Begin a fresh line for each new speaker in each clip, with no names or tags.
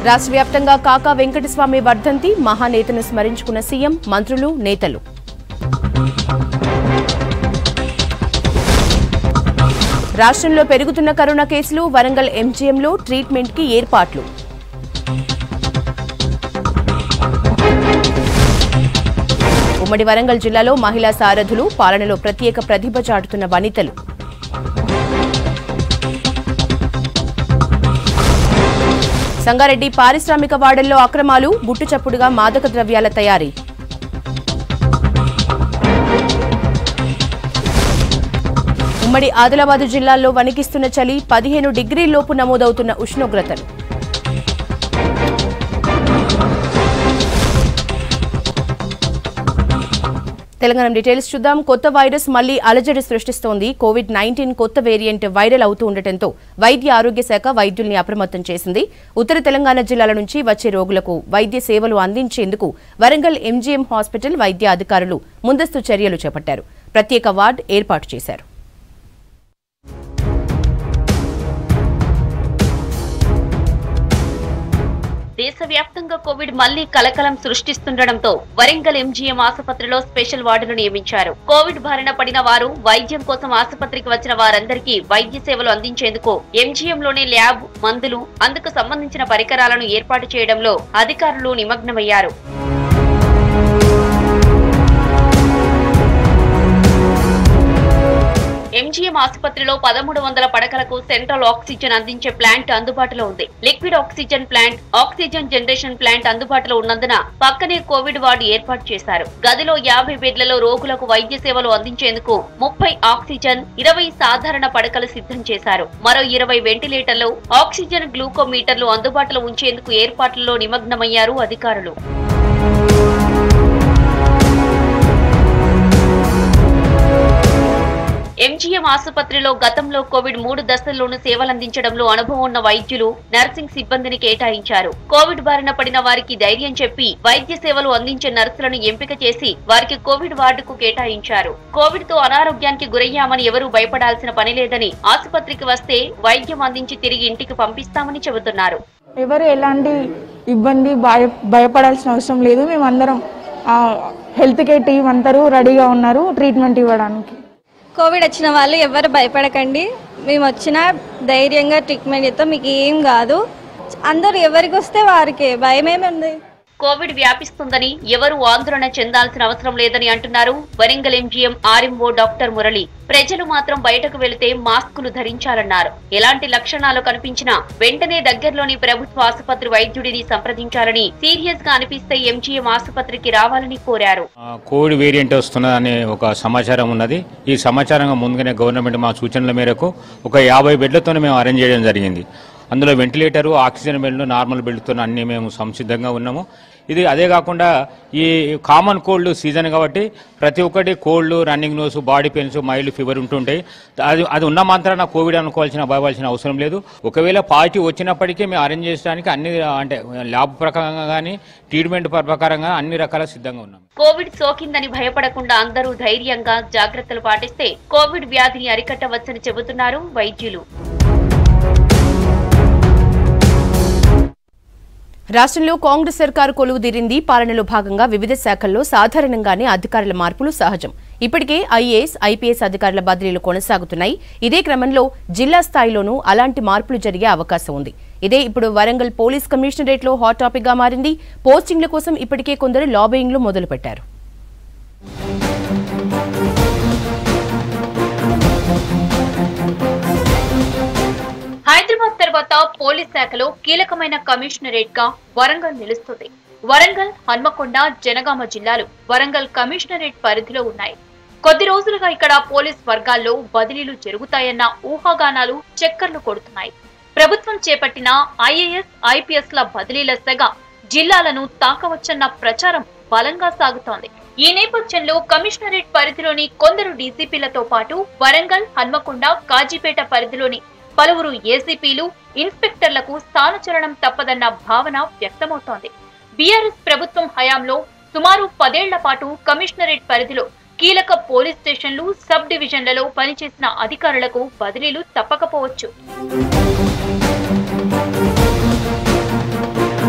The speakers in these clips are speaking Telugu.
రాష్ట్ర వ్యాప్తంగా కాకా వెంకటస్వామి వర్ధంతి మహానేతను స్మరించుకున్న సీఎం మంత్రులు నేతలు రాష్ట్రంలో పెరుగుతున్న కరోనా కేసులు వరంగల్ ఎంజీఎంలో ట్రీట్మెంట్కి ఏర్పాట్లు ఉమ్మడి వరంగల్ జిల్లాలో మహిళా సారథులు పాలనలో ప్రత్యేక ప్రతిభ చాటుతున్న వనితలు సంగారెడ్డి పారిశ్రామిక వాడల్లో అక్రమాలు గుట్టుచప్పుడుగా మాదక ద్రవ్యాల తయారీ ఉమ్మడి ఆదిలాబాదు జిల్లాల్లో వణికిస్తున్న చలి పదిహేను డిగ్రీల్లోపు నమోదవుతున్న ఉష్ణోగ్రతలు తెలంగాణ డీటెయిల్స్ చూద్దాం కొత్త వైరస్ మళ్లీ అలజడి సృష్టిస్తోంది కోవిడ్ నైన్టీన్ కొత్త వేరియంట్ వైరల్ అవుతూ ఉండటంతో వైద్య ఆరోగ్య శాఖ వైద్యుల్ని అప్రమత్తం చేసింది ఉత్తర తెలంగాణ జిల్లాల నుంచి వచ్చే రోగులకు వైద్య సేవలు అందించేందుకు వరంగల్ ఎంజీఎం హాస్పిటల్ వైద్య అధికారులు ముందస్తు చర్యలు చేపట్టారు ప్రత్యేక వార్డ్ ఏర్పాటు చేశారు
దేశవ్యాప్తంగా కోవిడ్ మళ్లీ కలకలం సృష్టిస్తుండటంతో వరంగల్ ఎంజీఎం ఆసుపత్రిలో స్పెషల్ వార్డును నియమించారు కోవిడ్ బారిన పడిన వారు వైద్యం కోసం ఆసుపత్రికి వచ్చిన వారందరికీ వైద్య సేవలు అందించేందుకు ఎంజీఎం లోనే ల్యాబ్ మందులు అందుకు సంబంధించిన పరికరాలను ఏర్పాటు చేయడంలో అధికారులు నిమగ్నమయ్యారు ఎంజీఎం ఆసుపత్రిలో పదమూడు వందల పడకలకు సెంట్రల్ ఆక్సిజన్ అందించే ప్లాంట్ అందుబాటులో ఉంది liquid oxygen plant oxygen generation plant అందుబాటులో ఉన్నందున పక్కనే కోవిడ్ వార్డు ఏర్పాటు చేశారు గదిలో యాభై బెడ్లలో రోగులకు వైద్య సేవలు అందించేందుకు ముప్పై ఆక్సిజన్ ఇరవై సాధారణ పడకలు సిద్ధం చేశారు మరో ఇరవై వెంటిలేటర్లు ఆక్సిజన్ గ్లూకోమీటర్లు అందుబాటులో ఉంచేందుకు ఏర్పాట్లలో నిమగ్నమయ్యారు అధికారులు ఎంజీఎం ఆసుపత్రిలో గతంలో కోవిడ్ మూడు దశల్లోనూ సేవలందించడంలో అనుభవం ఉన్న వైద్యులు నర్సింగ్ సిబ్బందిని కేటాయించారు కోవిడ్ బారిన పడిన వారికి ధైర్యం చెప్పి వైద్య సేవలు అందించే నర్సులను ఎంపిక చేసి వారికి కోవిడ్ వార్డుకు కేటాయించారు కోవిడ్ తో అనారోగ్యానికి గురయ్యామని ఎవరూ భయపడాల్సిన పని లేదని ఆసుపత్రికి వస్తే వైద్యం అందించి తిరిగి ఇంటికి పంపిస్తామని చెబుతున్నారు
ఎవరు ఎలాంటి ఇబ్బంది భయ భయపడాల్సిన అవసరం లేదు మేమందరం ఆ, హెల్త్ కేర్ టీం అందరూ రెడీగా ఉన్నారు ట్రీట్మెంట్ ఇవ్వడానికి
కోవిడ్ వచ్చిన వాళ్ళు ఎవరు భయపడకండి మేము వచ్చిన ధైర్యంగా ట్రీట్మెంట్ చేస్తాం మీకు ఏం కాదు అందరూ ఎవరికి వస్తే వారికే భయం ఏముంది
కోవిడ్ వ్యాపిస్తుందని ఎవరు ఆందోళన చెందాల్సిన అవసరం లేదని అంటున్నారు Warangal MGM RMO doctor Murali ప్రజలు మాత్రం బయటకు వెళితే మాస్కులు ధరించాలన్నారు ఎలాంటి లక్షణాలు కనిపించినా వెంటనే దగ్గరలోని ప్రభుత్వ ఆసుపత్రి వైద్యుడిని సంప్రదించాలని సీరియస్ గా అనిపిస్తే ఎంజీఎం ఆసుపత్రికి రావాలని కోరారు
ఆ, కోవిడ్ వేరియంట్ వస్తున్నది అనే ఒక సమాచారం ఉన్నది ఈ సమాచారం ముందుగానే గవర్నమెంట్ మా సూచనల మేరకు ఒక యాభై బెడ్లతో మేము అరేంజ్ చేయడం జరిగింది అందులో వెంటిలేటరు ఆక్సిజన్ బెడ్లు నార్మల్ బెడ్లతో అన్ని మేము సంసిద్ధంగా ఉన్నాము ఇది అదే కాకుండా ఈ కామన్ కోల్డ్ సీజన్ కాబట్టి ప్రతి ఒక్కటి cold running nose body pains mild fever ఉంటుంటాయి అది అది ఉన్న మాత్రాన కోవిడ్ అనుకోవాల్సిన భయపడాల్సిన అవసరం లేదు ఒకవేళ పాజిటివ్ వచ్చినప్పటికీ మేము అరేంజ్ చేయడానికి అన్ని అంటే ల్యాబ్ ప్రకారంగా కానీ ట్రీట్మెంట్ ప్రకారంగా అన్ని రకాల సిద్ధంగా ఉన్నాం
కోవిడ్ సోకిందని భయపడకుండా అందరూ ధైర్యంగా జాగ్రత్తలు పాటిస్తే కోవిడ్ వ్యాధిని అరికట్టవచ్చని చెబుతున్నారు వైద్యులు
రాష్ట్రంలో కాంగ్రెస్ సర్కారు కొలువుదీరింది పాలనలో భాగంగా వివిధ శాఖల్లో సాధారణంగానే అధికారుల మార్పులు సహజం ఇప్పటికే ఐఏఎస్ ఐపీఎస్ అధికారుల బదిలీలు కొనసాగుతున్నాయి ఇదే క్రమంలో జిల్లా స్థాయిలోనూ అలాంటి మార్పులు జరిగే అవకాశం ఉంది ఇదే ఇప్పుడు వరంగల్ పోలీస్ కమిషనరేట్లో హాట్ టాపిక్ గా మారింది పోస్టింగ్ల కోసం ఇప్పటికే కొందరు లాబింగ్లు మొదలుపెట్టారు
హైదరాబాద్ తర్వాత పోలీస్ శాఖలో కీలకమైన కమిషనరేట్ గా వరంగల్ నిలుస్తుంది వరంగల్ హన్మకొండ జనగామ జిల్లాలు వరంగల్ కమిషనరేట్ పరిధిలో ఉన్నాయి కొద్ది రోజులుగా ఇక్కడ పోలీస్ వర్గాల్లో బదిలీలు జరుగుతాయన్న ఊహాగానాలు చక్కర్లు కొడుతున్నాయి ప్రభుత్వం చేపట్టిన ఐఏఎస్ ఐపీఎస్ ల బదిలీల సెగ జిల్లాలను తాకవచ్చన్న ప్రచారం బలంగా సాగుతోంది ఈ నేపథ్యంలో కమిషనరేట్ పరిధిలోని కొందరు డీసీపీలతో పాటు వరంగల్ హన్మకొండ కాజీపేట పరిధిలోని పలువురు ఏసీపీలు ఇన్స్పెక్టర్లకు స్థానచలనం తప్పదన్న భావన వ్యక్తమవుతోంది బీఆర్ఎస్ ప్రభుత్వం హయాంలో సుమారు పదేళ్ల పాటు కమిషనరేట్ పరిధిలో కీలక పోలీస్ స్టేషన్లు సబ్ డివిజన్లలో పనిచేసిన అధికారులకు బదిలీలు తప్పకపోవచ్చు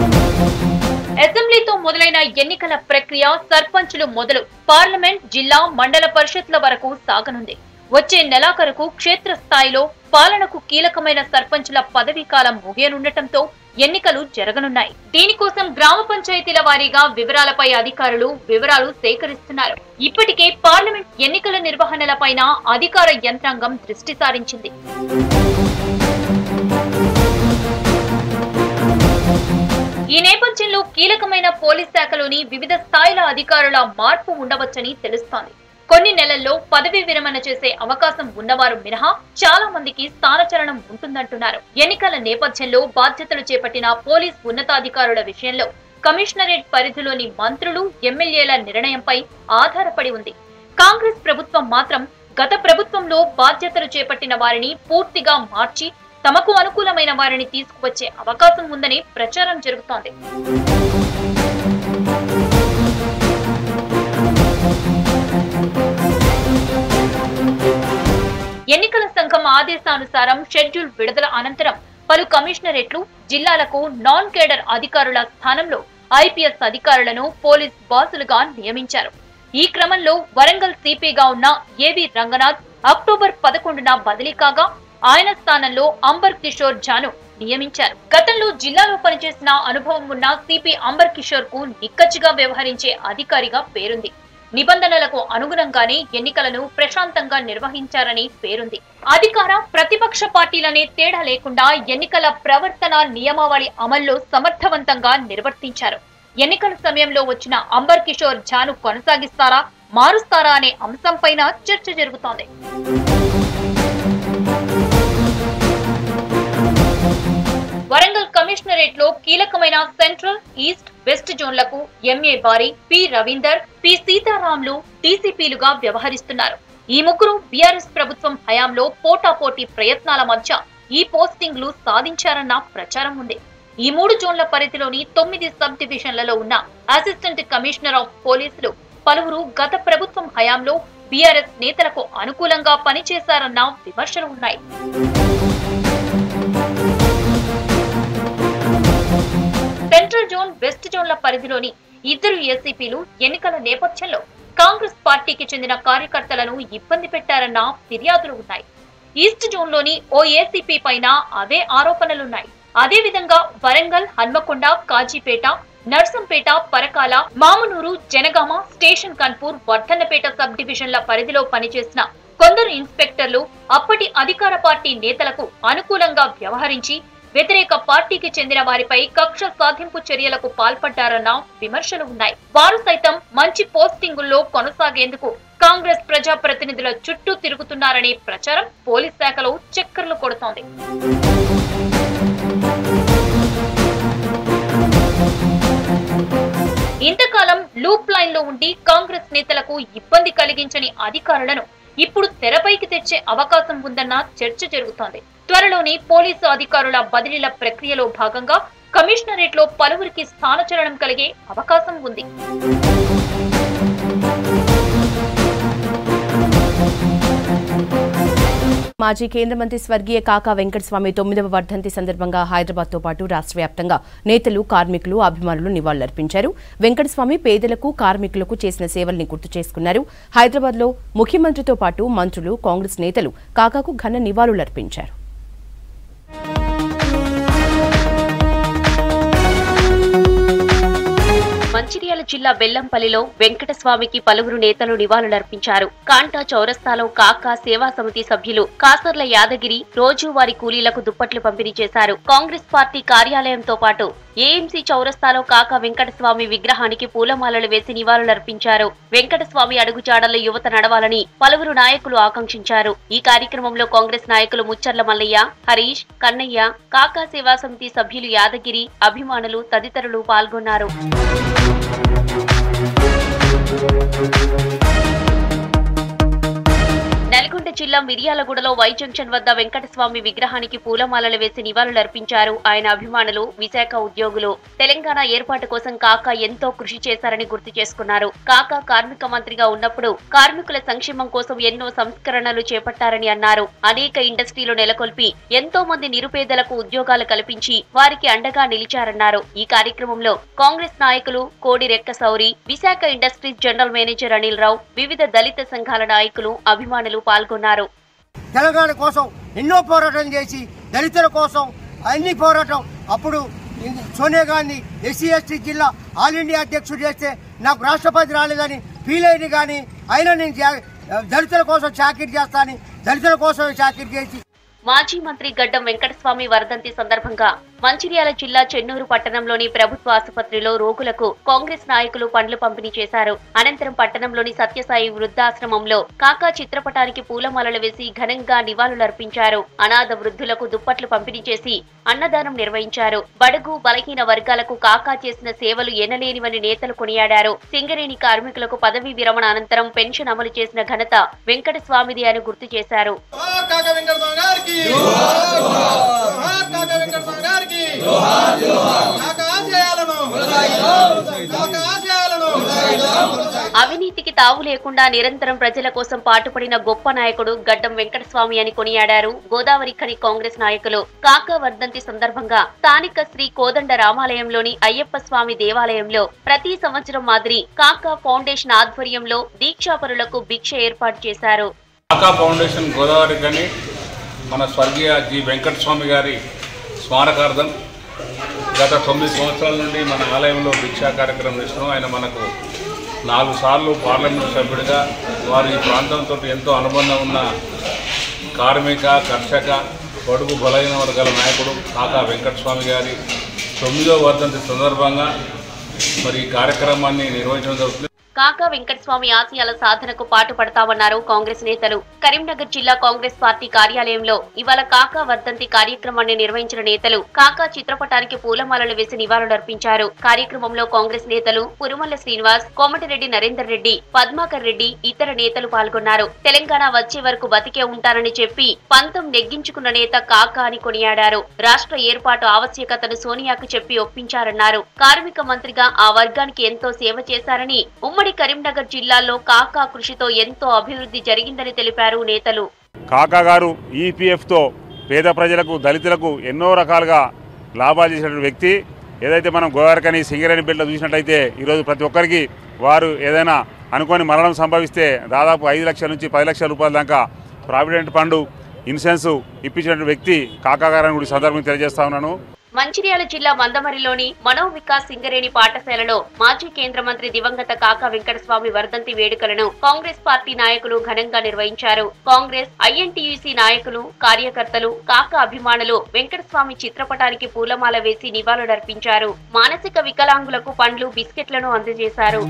మొదలైన ఎన్నికల ప్రక్రియ సర్పంచులు మొదలు పార్లమెంట్ జిల్లా మండల పరిషత్ల వరకు సాగనుంది వచ్చే నెలాఖరుకు క్షేత్రస్థాయిలో పాలనకు కీలకమైన సర్పంచుల పదవీ కాలం ముగియనుండటంతో ఎన్నికలు జరగనున్నాయి దీనికోసం గ్రామ పంచాయతీల వారీగా వివరాలపై అధికారులు వివరాలు సేకరిస్తున్నారు ఇప్పటికే పార్లమెంట్ ఎన్నికల నిర్వహణలపైన అధికార యంత్రాంగం దృష్టి సారించింది ఈ నేపథ్యంలో కీలకమైన పోలీస్ శాఖలోని వివిధ స్థాయిల అధికారుల మార్పు ఉండవచ్చని తెలుస్తోంది కొన్ని నెలల్లో పదవి విరమణ చేసే అవకాశం ఉన్నవారు మినహా చాలా మందికి స్థానచలనం ఉంటుందంటున్నారు ఎన్నికల నేపథ్యంలో బాధ్యతలు చేపట్టిన పోలీస్ ఉన్నతాధికారుల విషయంలో కమిషనరేట్ పరిధిలోని మంత్రులు ఎమ్మెల్యేల నిర్ణయంపై ఆధారపడి ఉంది కాంగ్రెస్ ప్రభుత్వం మాత్రం గత ప్రభుత్వంలో బాధ్యతలు చేపట్టిన వారిని పూర్తిగా మార్చి తమకు అనుకూలమైన వారిని తీసుకువచ్చే అవకాశం ఉందని ప్రచారం జరుగుతోంది ఎన్నికల సంఘం ఆదేశానుసారం షెడ్యూల్ విడుదల అనంతరం పలు కమిషనరేట్లు జిల్లాలకు నాన్ కేడర్ అధికారుల స్థానంలో ఐపీఎస్ అధికారులను పోలీస్ బాసులుగా నియమించారు ఈ క్రమంలో వరంగల్ సిపిగా ఉన్న ఏవి రంగనాథ్ అక్టోబర్ పదకొండున బదిలీ కాగా ఆయన స్థానంలో అంబర్ కిషోర్ జాను నియమించారు గతంలో జిల్లాలో పనిచేసిన అనుభవం ఉన్న సిపి అంబర్ కిషోర్ కు నిక్కచ్చిగా వ్యవహరించే అధికారిగా పేరుంది నిబంధనలకు అనుగుణంగానే ఎన్నికలను ప్రశాంతంగా నిర్వహించారని పేరుంది అధికార ప్రతిపక్ష పార్టీలనే తేడా లేకుండా ఎన్నికల ప్రవర్తన నియమావళి అమల్లో సమర్థవంతంగా నిర్వర్తించారు ఎన్నికల సమయంలో వచ్చిన అంబర్ కిషోర్ ఝాను కొనసాగిస్తారా మారుస్తారా అనే అంశంపైన చర్చ జరుగుతోంది వరంగల్ కమిషనరేట్ లో కీలకమైన సెంట్రల్ ఈస్ట్ వెస్ట్ జోన్లకు M A Bari P Raveender P సీతారాంలు డీసీపీలుగా వ్యవహరిస్తున్నారు ఈ ముగ్గురు బీఆర్ఎస్ ప్రభుత్వం హయాంలో పోటాపోటీ ప్రయత్నాల మధ్య ఈ పోస్టింగ్లు సాధించారన్న ప్రచారం ఉంది ఈ మూడు జోన్ల పరిధిలోని తొమ్మిది సబ్ డివిజన్లలో ఉన్న అసిస్టెంట్ కమిషనర్ ఆఫ్ పోలీసులు పలువురు గత ప్రభుత్వం హయాంలో బీఆర్ఎస్ నేతలకు అనుకూలంగా పనిచేశారన్న విమర్శలు ఉన్నాయి సెంట్రల్ జోన్ వెస్ట్ జోన్ల పరిధిలోని ఇద్దరు ఎస్సీపీలు ఎన్నికల నేపథ్యంలో కాంగ్రెస్ పార్టీకి చెందిన కార్యకర్తలను ఇబ్బంది పెట్టారన్న ఫిర్యాదులు ఉన్నాయి ఈస్ట్ జోన్లోని ఓ ఏసీపీ పైన అవే ఆరోపణలున్నాయి అదే విధంగా వరంగల్ హన్మకొండ కాజీపేట నర్సంపేట పరకాల మామునూరు జనగామ స్టేషన్ కన్పూర్ వర్ధన్నపేట సబ్ డివిజన్ల పరిధిలో పనిచేసిన కొందరు ఇన్స్పెక్టర్లు అప్పటి అధికార పార్టీ నేతలకు అనుకూలంగా వ్యవహరించి వ్యతిరేక పార్టీకి చెందిన వారిపై కక్ష సాధింపు చర్యలకు పాల్పడ్డారన్న విమర్శలు ఉన్నాయి వారు సైతం మంచి పోస్టింగుల్లో కొనసాగేందుకు కాంగ్రెస్ ప్రజా ప్రతినిధుల చుట్టూ తిరుగుతున్నారనే ప్రచారం పోలీస్ శాఖలో చక్కర్లు కొడుతోంది ఇంతకాలం లూప్ లైన్ లో ఉండి కాంగ్రెస్ నేతలకు ఇబ్బంది కలిగించని అధికారులను ఇప్పుడు తెరపైకి తెచ్చే అవకాశం ఉందన్న చర్చ జరుగుతోంది త్వరలోనే పోలీసు అధికారుల బదిలీల ప్రక్రియలో భాగంగా కమిషనరేట్ లో పలువురికి స్థానచలనం కలిగే అవకాశం ఉంది
మాజీ కేంద్ర మంత్రి స్వర్గీయ కాకా వెంకటస్వామి తొమ్మిదవ వర్ధంతి సందర్భంగా హైదరాబాద్ తో పాటు రాష్ట్ర వ్యాప్తంగా నేతలు కార్మికులు అభిమానులు నివాళులర్పించారు వెంకటస్వామి పేదలకు కార్మికులకు చేసిన సేవల్ని గుర్తు చేసుకున్నారు హైదరాబాద్ లో ముఖ్యమంత్రితో పాటు మంత్రులు కాంగ్రెస్ నేతలు కాకాకు ఘన నివాళులర్పించారు
మంచిర్యాల జిల్లా బెల్లంపల్లిలో వెంకటస్వామికి పలువురు నేతలు నివాళులర్పించారు కాంటా చౌరస్తాలో కాకా సేవా సమితి సభ్యులు కాసర్ల యాదగిరి రోజువారీ కూలీలకు దుప్పట్లు పంపిణీ చేశారు కాంగ్రెస్ పార్టీ కార్యాలయంతో పాటు ఏఎంసీ చౌరస్తాలో కాకా వెంకటస్వామి విగ్రహానికి పూలమాలలు వేసి నివాళులర్పించారు వెంకటస్వామి అడుగుజాడల్లో యువత నడవాలని పలువురు నాయకులు ఆకాంక్షించారు ఈ కార్యక్రమంలో కాంగ్రెస్ నాయకులు ముచ్చర్ల మల్లయ్య హరీష్ కన్నయ్య కాకా సేవా సమితి సభ్యులు యాదగిరి అభిమానులు తదితరులు పాల్గొన్నారు నల్గొండ జిల్లా మిర్యాలగూడలో వై జంక్షన్ వద్ద వెంకటస్వామి విగ్రహానికి పూలమాలలు వేసి నివాళులర్పించారు ఆయన అభిమానులు విశాఖ ఉద్యోగులు తెలంగాణ ఏర్పాటు కోసం కాకా ఎంతో కృషి చేశారని గుర్తు చేసుకున్నారు కాకా కార్మిక మంత్రిగా ఉన్నప్పుడు కార్మికుల సంక్షేమం కోసం ఎన్నో సంస్కరణలు చేపట్టారని అన్నారు అనేక ఇండస్ట్రీలు నెలకొల్పి ఎంతో మంది నిరుపేదలకు ఉద్యోగాలు కల్పించి వారికి అండగా నిలిచారన్నారు ఈ కార్యక్రమంలో కాంగ్రెస్ నాయకులు కోడి రెక్క సౌరి Visakha industries general manager Anil Rao వివిధ దళిత సంఘాల నాయకులు అభిమానులు పాల్గొన్నారు
తెలంగాణ కోసం ఎన్నో పోరాటం చేసి దళితుల కోసం అన్ని పోరాటం అప్పుడు సోనియా గాంధీ ఎస్సీ ఎస్టీ జిల్లా ఆల్ ఇండియా అధ్యక్షుడు చేస్తే నాకు రాష్ట్రపతి రాలేదని ఫీల్ అయింది కానీ అయినా నేను జా- దళితుల కోసం చాకిరి చేస్తానని దళితుల కోసం చాకిరి చేసి
మాజీ మంత్రి గడ్డం వెంకటస్వామి వర్ధంతి సందర్భంగా మంచిర్యాల జిల్లా చెన్నూరు పట్టణంలోని ప్రభుత్వ ఆసుపత్రిలో రోగులకు కాంగ్రెస్ నాయకులు పండ్లు పంపిణీ చేశారు అనంతరం పట్టణంలోని సత్యసాయి వృద్ధాశ్రమంలో కాకా చిత్రపటానికి పూలమాలలు వేసి ఘనంగా నివాళులర్పించారు అనాథ వృద్ధులకు దుప్పట్లు పంపిణీ చేసి అన్నదానం నిర్వహించారు బడుగు బలహీన వర్గాలకు కాకా చేసిన సేవలు ఎనలేనివని నేతలు కొనియాడారు సింగరేణి కార్మికులకు పదవీ విరమణ అనంతరం పెన్షన్ అమలు చేసిన ఘనత వెంకటస్వామిది అని గుర్తు చేశారు
జోహార్ కాకా వెంకటస్వామి గారికి జోహార్ కాకా వెంకటస్వామి గారికి కాకా ఆశయాలను కాకా ఆశయాలను
అవినీతికి తావు లేకుండా నిరంతరం ప్రజల కోసం పాటుపడిన గొప్ప నాయకుడు గడ్డం వెంకటస్వామి అని కొనియాడారు గోదావరి ఖని కాంగ్రెస్ నాయకులు కాకా వర్ధంతి సందర్భంగా స్థానిక శ్రీ కోదండ రామాలయంలోని అయ్యప్ప స్వామి దేవాలయంలో ప్రతి సంవత్సరం మాదిరి కాకా ఫౌండేషన్ ఆధ్వర్యంలో దీక్షాపరులకు భిక్ష ఏర్పాటు చేశారు
కాకా ఫౌండేషన్ గోదావరి కానీ మన స్వర్గీయ జి వెంకటస్వామి గారి స్మారకార్థం గత తొమ్మిది సంవత్సరాల నుండి మన ఆలయంలో భిక్షా కార్యక్రమం ఇస్తున్నాం ఆయన మనకు నాలుగు సార్లు పార్లమెంట్ సభ్యుడిగా వారు ఈ ప్రాంతంతో ఎంతో అనుబంధం ఉన్న కార్మిక కర్షక పొడుగు బలైన వర్గాల నాయకుడు కాకా వెంకటస్వామి గారి తొమ్మిదో వర్ధంతి సందర్భంగా మరి ఈ కార్యక్రమాన్ని నిర్వహించడం జరుగుతుంది
కాకా వెంకటస్వామి ఆశయాల సాధనకు పాటుపడతామన్నారు కాంగ్రెస్ నేతలు కరీంనగర్ జిల్లా కాంగ్రెస్ పార్టీ కార్యాలయంలో ఇవాళ కాకా వర్ధంతి కార్యక్రమాన్ని నిర్వహించిన నేతలు కాకా చిత్రపటానికి పూలమాలలు వేసి నివాళులర్పించారు కార్యక్రమంలో కాంగ్రెస్ నేతలు పురుమల్ల శ్రీనివాస్ కోమటిరెడ్డి నరేందర్ రెడ్డి పద్మాకర్ రెడ్డి ఇతర నేతలు పాల్గొన్నారు తెలంగాణ వచ్చే వరకు బతికే ఉంటానని చెప్పి పంతం నెగ్గించుకున్న నేత కాకా అని కొనియాడారు రాష్ట్ర ఏర్పాటు ఆవశ్యకతను సోనియాకు చెప్పి ఒప్పించారన్నారు కార్మిక మంత్రిగా ఆ వర్గానికి ఎంతో సేవ చేశారని ఉమ్మడి కరీంనగర్ జిల్లాలో కాకా కృషితో ఎంతో అభివృద్ధి జరిగిందని తెలిపారు నేతలు
కాకా గారు ఈపీఎఫ్తో పేద ప్రజలకు దళితులకు ఎన్నో రకాలుగా లాభాలు చేసినటువంటి వ్యక్తి ఏదైతే మనం గోవారకని సింగరేణి బిడ్డ చూసినట్టయితే ఈరోజు ప్రతి ఒక్కరికి వారు ఏదైనా అనుకోని మరణం సంభవిస్తే దాదాపు ఐదు లక్షల నుంచి పది లక్షల రూపాయల దాకా ప్రావిడెంట్ ఫండ్ ఇన్సూరెన్స్ ఇప్పించినటువంటి వ్యక్తి కాకా గారని కూడా ఈ సందర్భంగా తెలియజేస్తా ఉన్నాను
మంచిర్యాల జిల్లా మందమరిలోని మనో వికాస్ సింగరేణి పాఠశాలలో మాజీ కేంద్ర మంత్రి దివంగత కాకా వెంకటస్వామి వర్ధంతి వేడుకలను కాంగ్రెస్ పార్టీ నాయకులు ఘనంగా నిర్వహించారు కాంగ్రెస్ ఐఎన్టీయూసీ నాయకులు కార్యకర్తలు కాకా అభిమానులు వెంకటస్వామి చిత్రపటానికి పూలమాల వేసి నివాళులర్పించారు మానసిక వికలాంగులకు పండ్లు బిస్కెట్లను అందజేశారు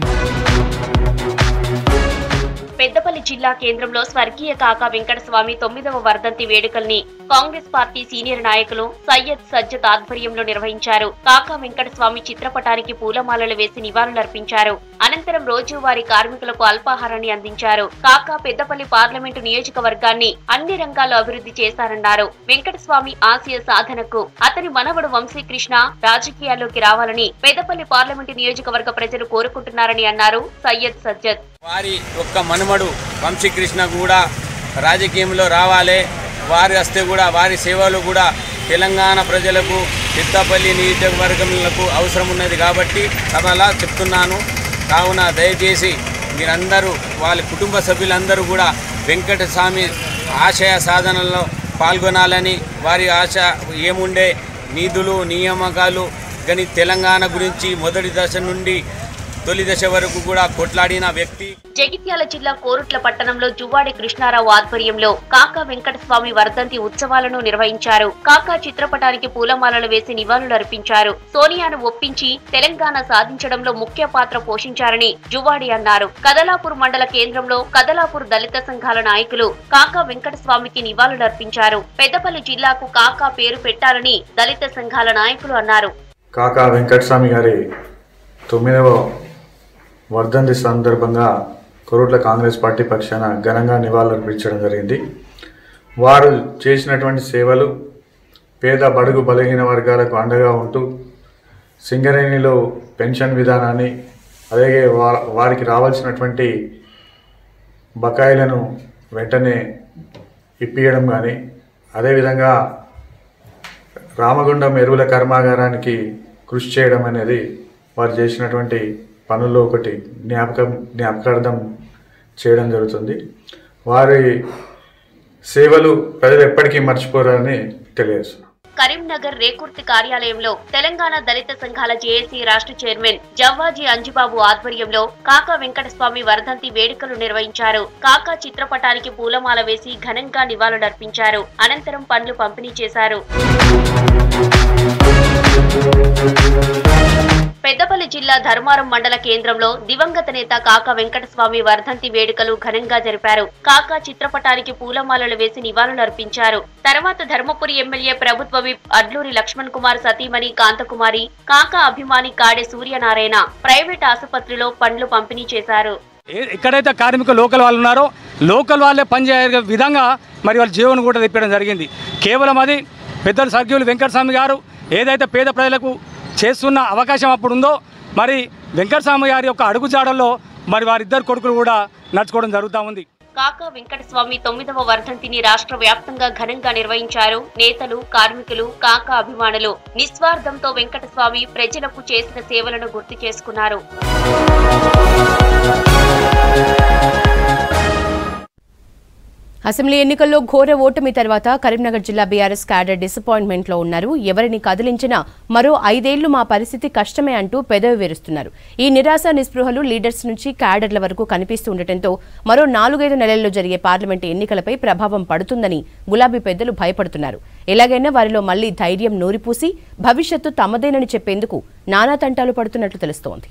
పెద్దపల్లి జిల్లా కేంద్రంలో స్వర్గీయ కాకా వెంకటస్వామి తొమ్మిదవ వర్ధంతి వేడుకల్ని కాంగ్రెస్ పార్టీ సీనియర్ నాయకులు సయ్యద్ సజ్జద్ ఆధ్వర్యంలో నిర్వహించారు కాకా వెంకటస్వామి చిత్రపటానికి పూలమాలలు వేసి నివాళులర్పించారు అనంతరం రోజువారీ కార్మికులకు అల్పాహారాన్ని అందించారు కాకా పెద్దపల్లి పార్లమెంటు నియోజకవర్గాన్ని అన్ని రంగాల్లో అభివృద్ధి చేశారన్నారు వెంకటస్వామి ఆశయ సాధనకు అతని మనవడు వంశీకృష్ణ రాజకీయాల్లోకి రావాలని పెద్దపల్లి పార్లమెంటు నియోజకవర్గ ప్రజలు కోరుకుంటున్నారని అన్నారు సయ్యద్ సజ్జద్
వారి యొక్క మనుమడు వంశీకృష్ణ కూడా రాజకీయంలో రావాలి వారి వస్తే కూడా వారి సేవలు కూడా తెలంగాణ ప్రజలకు పెద్దపల్లి నియోజకవర్గములకు అవసరం ఉన్నది కాబట్టి సభలా చెప్తున్నాను కావున దయచేసి మీరందరూ వాళ్ళ కుటుంబ సభ్యులందరూ కూడా వెంకటస్వామి ఆశయ సాధనలో పాల్గొనాలని వారి ఆశ ఏముండే నిధులు నియామకాలు కానీ తెలంగాణ గురించి మొదటి దశ నుండి తొలి దశ వరకు కూడా కొట్లాడిన వ్యక్తి
జగిత్యాల జిల్లా కోరుట్ల పట్టణంలో జువ్వాడి కృష్ణారావు ఆధ్వర్యంలో కాకా వెంకటస్వామి వర్ధంతి ఉత్సవాలను నిర్వహించారు కాకా చిత్రపటానికి పూలమాలలు వేసి నివాళులర్పించారు సోనియాను ఒప్పించి తెలంగాణ సాధించడంలో ముఖ్య పాత్ర పోషించారని జువ్వాడి అన్నారు కదలాపూర్ మండల కేంద్రంలో కదలాపూర్ దళిత సంఘాల నాయకులు కాకా వెంకటస్వామికి నివాళులర్పించారు పెద్దపల్లి జిల్లాకు కాకా పేరు పెట్టాలని దళిత సంఘాల నాయకులు అన్నారు
కాకా వెంకటస్వామి గారి తొమ్మిదవ వర్ధంతి సందర్భంగా కొరుట్ల కాంగ్రెస్ పార్టీ పక్షాన ఘనంగా నివాళులర్పించడం జరిగింది వారు చేసినటువంటి సేవలు పేద బడుగు బలహీన వర్గాలకు అండగా ఉంటూ సింగరేణిలో పెన్షన్ విధానాన్ని అలాగే వా వారికి రావాల్సినటువంటి బకాయిలను వెంటనే ఇప్పియడం కానీ అదేవిధంగా రామగుండం ఎరువుల కర్మాగారానికి కృషి చేయడం అనేది వారు చేసినటువంటి పనుల్లో ఒకటి జ్ఞాపకం జ్ఞాపకార్థం చేయడం జరుగుతుంది వారి సేవలు ప్రజలు ఎప్పటికీ మర్చిపోరని తెలియజేస్తున్నాం
కరీంనగర్ రేకుర్తి కార్యాలయంలో తెలంగాణ దళిత సంఘాల జేఏసీ రాష్ట్ర చైర్మన్ జవ్వాజీ అంజిబాబు ఆధ్వర్యంలో కాకా వెంకటస్వామి వర్ధంతి వేడుకలు నిర్వహించారు కాకా చిత్రపటానికి పూలమాల వేసి ఘనంగా నివాళులర్పించారు అనంతరం పండ్లు పంపిణీ చేశారు పెద్దపల్లి జిల్లా ధర్మారం మండల కేంద్రంలో దివంగత నేత కాకా వెంకటస్వామి వర్ధంతి వేడుకలు ఘనంగా జరిపారు కాకా చిత్రపటానికి పూలమాలలు వేసి నివాళులర్పించారు తర్వాత ధర్మపురి ఎమ్మెల్యే ప్రభుత్వ విప్ అడ్లూరి లక్ష్మణ్ కుమార్ సతీమణి కాంతకుమారి కాకా అభిమాని కాడే సూర్యనారాయణ ప్రైవేట్ ఆసుపత్రిలో పండ్లు పంపిణీ చేశారు
ఏ- ఎక్కడైతే కార్మికులు లోకల్ వాళ్ళు ఉన్నారో లోకల్ వాళ్ళే పనిచేయే విధంగా మరి వాళ్ళ జీవనం కూడా తెప్పడం జరిగింది కేవలం అది పెద్దలు సర్గ్యులు వెంకటస్వామి గారు ఏదైతే పేద ప్రజలకు చేస్తున్న అవకాశం అప్పుడు ఉందో మరి వెంకటస్వామి గారి యొక్క అడుగుజాడల్లో మరి వారిద్దరు కొడుకులు కూడా నడుచుకోవడం జరుగుతూ ఉంది
కాకా వెంకటస్వామి తొమ్మిదవ వర్ధంతిని రాష్ట్ర వ్యాప్తంగా ఘనంగా నిర్వహించారు నేతలు కార్మికులు కాకా అభిమానులు నిస్వార్థంతో వెంకటస్వామి ప్రజలకు చేసిన సేవలను గుర్తు చేసుకున్నారు
అసెంబ్లీ ఎన్నికల్లో ఘోర ఓటమి తర్వాత కరీంనగర్ జిల్లా బీఆర్ఎస్ క్యాడర్ డిసప్పాయింట్మెంట్ లో ఉన్నారు ఎవరిని కదిలించినా మరో ఐదేళ్లు మా పరిస్థితి కష్టమే అంటూ పెదవి విరుస్తున్నారు ఈ నిరాశ నిస్పృహలు లీడర్స్ నుంచి క్యాడర్ల వరకు కనిపిస్తూ ఉండటంతో మరో నాలుగైదు నెలల్లో జరిగే పార్లమెంటు ఎన్నికలపై ప్రభావం పడుతుందని గులాబీ పెద్దలు భయపడుతున్నారు ఎలాగైనా వారిలో మళ్లీ ధైర్యం నూరిపూసి భవిష్యత్తు తమదేనని చెప్పేందుకు నానా తంటాలు పడుతున్నట్లు తెలుస్తోంది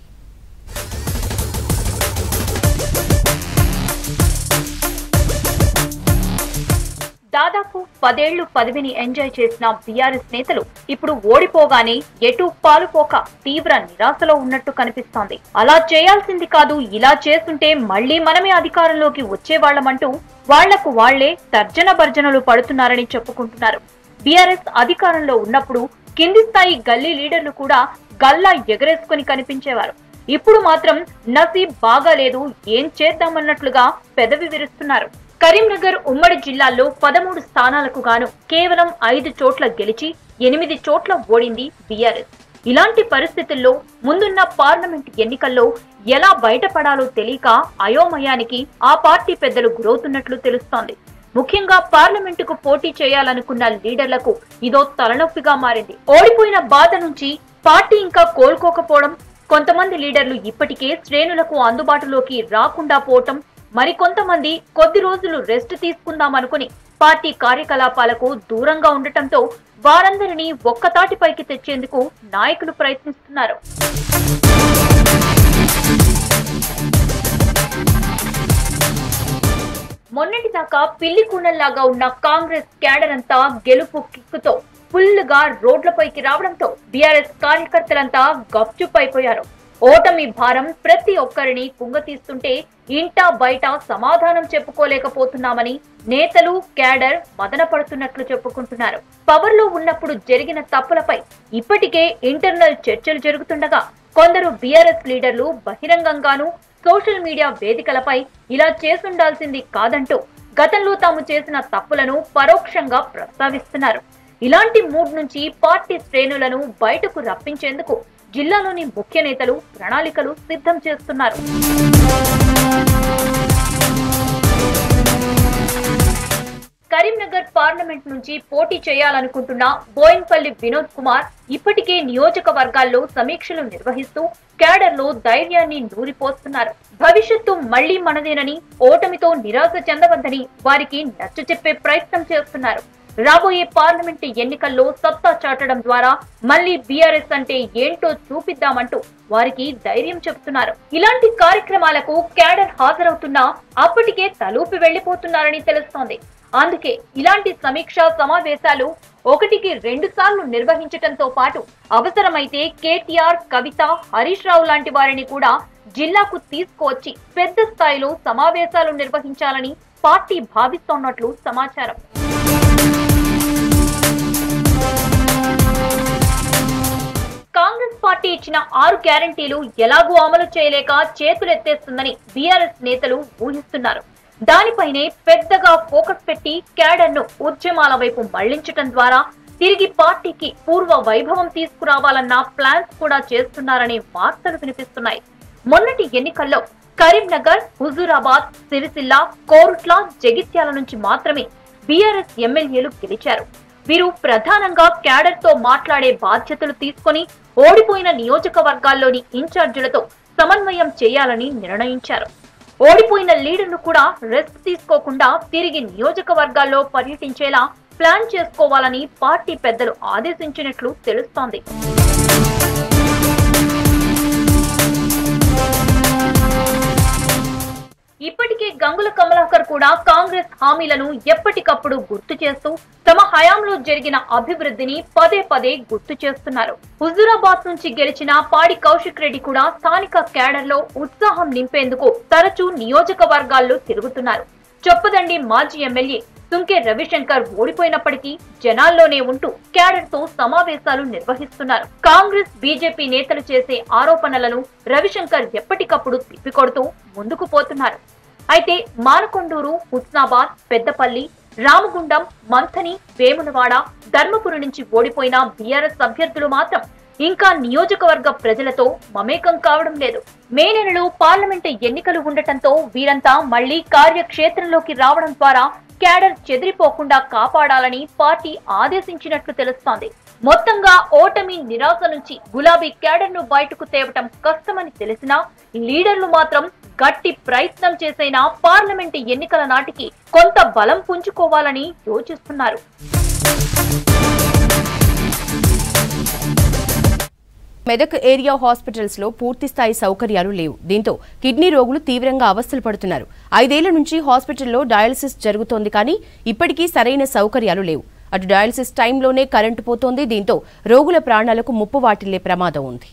దాదాపు పదేళ్లు పదవిని ఎంజాయ్ చేసిన బీఆర్ఎస్ నేతలు ఇప్పుడు ఓడిపోగానే ఎటు పాలుపోక తీవ్ర నిరాశలో ఉన్నట్టు కనిపిస్తోంది అలా చేయాల్సింది కాదు ఇలా చేస్తుంటే మళ్లీ మనమే అధికారంలోకి వచ్చేవాళ్లమంటూ వాళ్లకు వాళ్లే తర్జన భర్జనలు పడుతున్నారని చెప్పుకుంటున్నారు బీఆర్ఎస్ అధికారంలో ఉన్నప్పుడు కింది స్థాయి గల్లీ లీడర్లు కూడా గల్లా ఎగరేసుకుని కనిపించేవారు ఇప్పుడు మాత్రం నసీబ్ బాగాలేదు ఏం చేద్దామన్నట్లుగా పెదవి విరుస్తున్నారు కరీంనగర్ ఉమ్మడి జిల్లాల్లో పదమూడు స్థానాలకు గాను కేవలం ఐదు చోట్ల గెలిచి ఎనిమిది చోట్ల ఓడింది బీఆర్ఎస్ ఇలాంటి పరిస్థితుల్లో ముందున్న పార్లమెంట్ ఎన్నికల్లో ఎలా బయటపడాలో తెలియక అయోమయానికి ఆ పార్టీ పెద్దలు గురవుతున్నట్లు తెలుస్తోంది ముఖ్యంగా పార్లమెంటుకు పోటీ చేయాలనుకున్న లీడర్లకు ఇదో తలనొప్పిగా మారింది ఓడిపోయిన బాధ నుంచి పార్టీ ఇంకా కోలుకోకపోవడం కొంతమంది లీడర్లు ఇప్పటికే శ్రేణులకు అందుబాటులోకి రాకుండా పోవటం మరికొంతమంది కొద్ది రోజులు రెస్ట్ తీసుకుందామనుకుని పార్టీ కార్యకలాపాలకు దూరంగా ఉండటంతో వారందరినీ ఒక్కతాటిపైకి తెచ్చేందుకు నాయకులు ప్రయత్నిస్తున్నారు మొన్నటిదాకా పిల్లి కుండల్లాగా ఉన్న కాంగ్రెస్ క్యాడర్ అంతా గెలుపు కిక్కుతో ఫుల్ గా రోడ్లపైకి రావడంతో బీఆర్ఎస్ కార్యకర్తలంతా గప్చుప్ అయిపోయారు ఓటమి భారం ప్రతి ఒక్కరిని కుంగతీస్తుంటే ఇంటా బయట సమాధానం చెప్పుకోలేకపోతున్నామని నేతలు క్యాడర్ మదన పడుతున్నట్లు చెప్పుకుంటున్నారు పవర్ లో ఉన్నప్పుడు జరిగిన తప్పులపై ఇప్పటికే ఇంటర్నల్ చర్చలు జరుగుతుండగా కొందరు బీఆర్ఎస్ లీడర్లు బహిరంగంగానూ సోషల్ మీడియా వేదికలపై ఇలా చేసుండాల్సింది కాదంటూ గతంలో తాము చేసిన తప్పులను పరోక్షంగా ప్రస్తావిస్తున్నారు ఇలాంటి మూడ్ నుంచి పార్టీ శ్రేణులను బయటకు రప్పించేందుకు జిల్లాలోని ముఖ్య నేతలు ప్రణాళికలు సిద్ధం చేస్తున్నారు కరీంనగర్ పార్లమెంట్ నుంచి పోటీ చేయాలనుకుంటున్న బోయిన్పల్లి వినోద్ కుమార్ ఇప్పటికే నియోజకవర్గాల్లో సమీక్షలు నిర్వహిస్తూ క్యాడర్ లో ధైర్యాన్ని నూరిపోస్తున్నారు భవిష్యత్తు మళ్లీ మనదేనని ఓటమితో నిరాశ చెందవద్దని వారికి నచ్చ చెప్పే ప్రయత్నం చేస్తున్నారు రాబోయే పార్లమెంట్ ఎన్నికల్లో సత్తా చాటడం ద్వారా మళ్లీ బీఆర్ఎస్ అంటే ఏంటో చూపిద్దామంటూ వారికి ధైర్యం చెబుతున్నారు ఇలాంటి కార్యక్రమాలకు క్యాడర్ హాజరవుతున్నా అప్పటికే తలూపి వెళ్లిపోతున్నారని తెలుస్తోంది అందుకే ఇలాంటి సమీక్షా సమావేశాలు ఒకటికి రెండు సార్లు నిర్వహించటంతో పాటు అవసరమైతే కేటీఆర్ కవిత హరీష్ రావు లాంటి వారిని కూడా జిల్లాకు తీసుకువచ్చి పెద్ద స్థాయిలో సమావేశాలు నిర్వహించాలని పార్టీ భావిస్తోన్నట్లు సమాచారం కాంగ్రెస్ పార్టీ ఇచ్చిన ఆరు గ్యారంటీలు ఎలాగూ అమలు చేయలేక చేతులెత్తేస్తుందని బీఆర్ఎస్ నేతలు ఊహిస్తున్నారు దానిపైనే పెద్దగా ఫోకస్ పెట్టి క్యాడర్ ను ఉద్యమాల వైపు మళ్లించటం ద్వారా తిరిగి పార్టీకి పూర్వ వైభవం తీసుకురావాలన్న ప్లాన్స్ కూడా చేస్తున్నారనే వార్తలు వినిపిస్తున్నాయి మొన్నటి ఎన్నికల్లో కరీంనగర్ హుజూరాబాద్ సిరిసిల్ల కోరుట్ల జగిత్యాల నుంచి మాత్రమే బీఆర్ఎస్ ఎమ్మెల్యేలు గెలిచారు వీరు ప్రధానంగా క్యాడర్ తో మాట్లాడే బాధ్యతలు తీసుకొని ఓడిపోయిన నియోజకవర్గాల్లోని ఇన్ఛార్జీలతో సమన్వయం చేయాలని నిర్ణయించారు ఓడిపోయిన లీడర్లు కూడా రెస్ట్ తీసుకోకుండా తిరిగి నియోజకవర్గాల్లో పర్యటించేలా ప్లాన్ చేసుకోవాలని పార్టీ పెద్దలు ఆదేశించినట్లు తెలుస్తోంది ఇప్పటికే గంగుల కమలాకర్ కూడా కాంగ్రెస్ హామీలను ఎప్పటికప్పుడు గుర్తు చేస్తూ తమ హయాంలో జరిగిన అభివృద్ధిని పదే పదే గుర్తు చేస్తున్నారు హుజూరాబాద్ నుంచి గెలిచిన పాడి కౌశిక్ రెడ్డి కూడా స్థానిక క్యాడర్ లో ఉత్సాహం నింపేందుకు తరచూ నియోజకవర్గాల్లో తిరుగుతున్నారు చొప్పదండి మాజీ ఎమ్మెల్యే సుంకే రవిశంకర్ ఓడిపోయినప్పటికీ జనాల్లోనే ఉంటూ క్యాడర్ తో సమావేశాలు నిర్వహిస్తున్నారు కాంగ్రెస్ బీజేపీ నేతలు చేసే ఆరోపణలను రవిశంకర్ ఎప్పటికప్పుడు తిప్పికొడుతూ ముందుకు పోతున్నారు అయితే మానకొండూరు హుస్నాబాద్ పెద్దపల్లి రామగుండం మంథని వేములవాడ ధర్మపురి నుంచి ఓడిపోయిన బీఆర్ఎస్ అభ్యర్థులు మాత్రం ఇంకా నియోజకవర్గ ప్రజలతో మమేకం కావడం లేదు మే నెలలో పార్లమెంటు ఎన్నికలు ఉండటంతో వీరంతా మళ్లీ కార్యక్షేత్రంలోకి రావడం ద్వారా క్యాడర్ చెదిరిపోకుండా కాపాడాలని పార్టీ ఆదేశించినట్లు తెలుస్తోంది మొత్తంగా ఓటమి నిరాశ నుంచి గులాబీ క్యాడర్ ను బయటకు తేవటం కష్టమని తెలిసినా లీడర్లు మాత్రం గట్టి ప్రయత్నం చేసైనా పార్లమెంటు ఎన్నికల నాటికి కొంత బలం పుంజుకోవాలని యోచిస్తున్నారు
మెదక్ ఏరియా హాస్పిటల్స్ లో పూర్తి స్థాయి సౌకర్యాలు లేవు దీంతో కిడ్నీ రోగులు తీవ్రంగా అవస్థలు పడుతున్నారు ఐదేళ్ల నుంచి హాస్పిటల్లో డయాలసిస్ జరుగుతోంది కానీ ఇప్పటికీ సరైన సౌకర్యాలు లేవు అటు డయాలసిస్ టైంలోనే కరెంటు పోతోంది దీంతో రోగుల ప్రాణాలకు ముప్పు వాటిల్లే ప్రమాదం ఉంది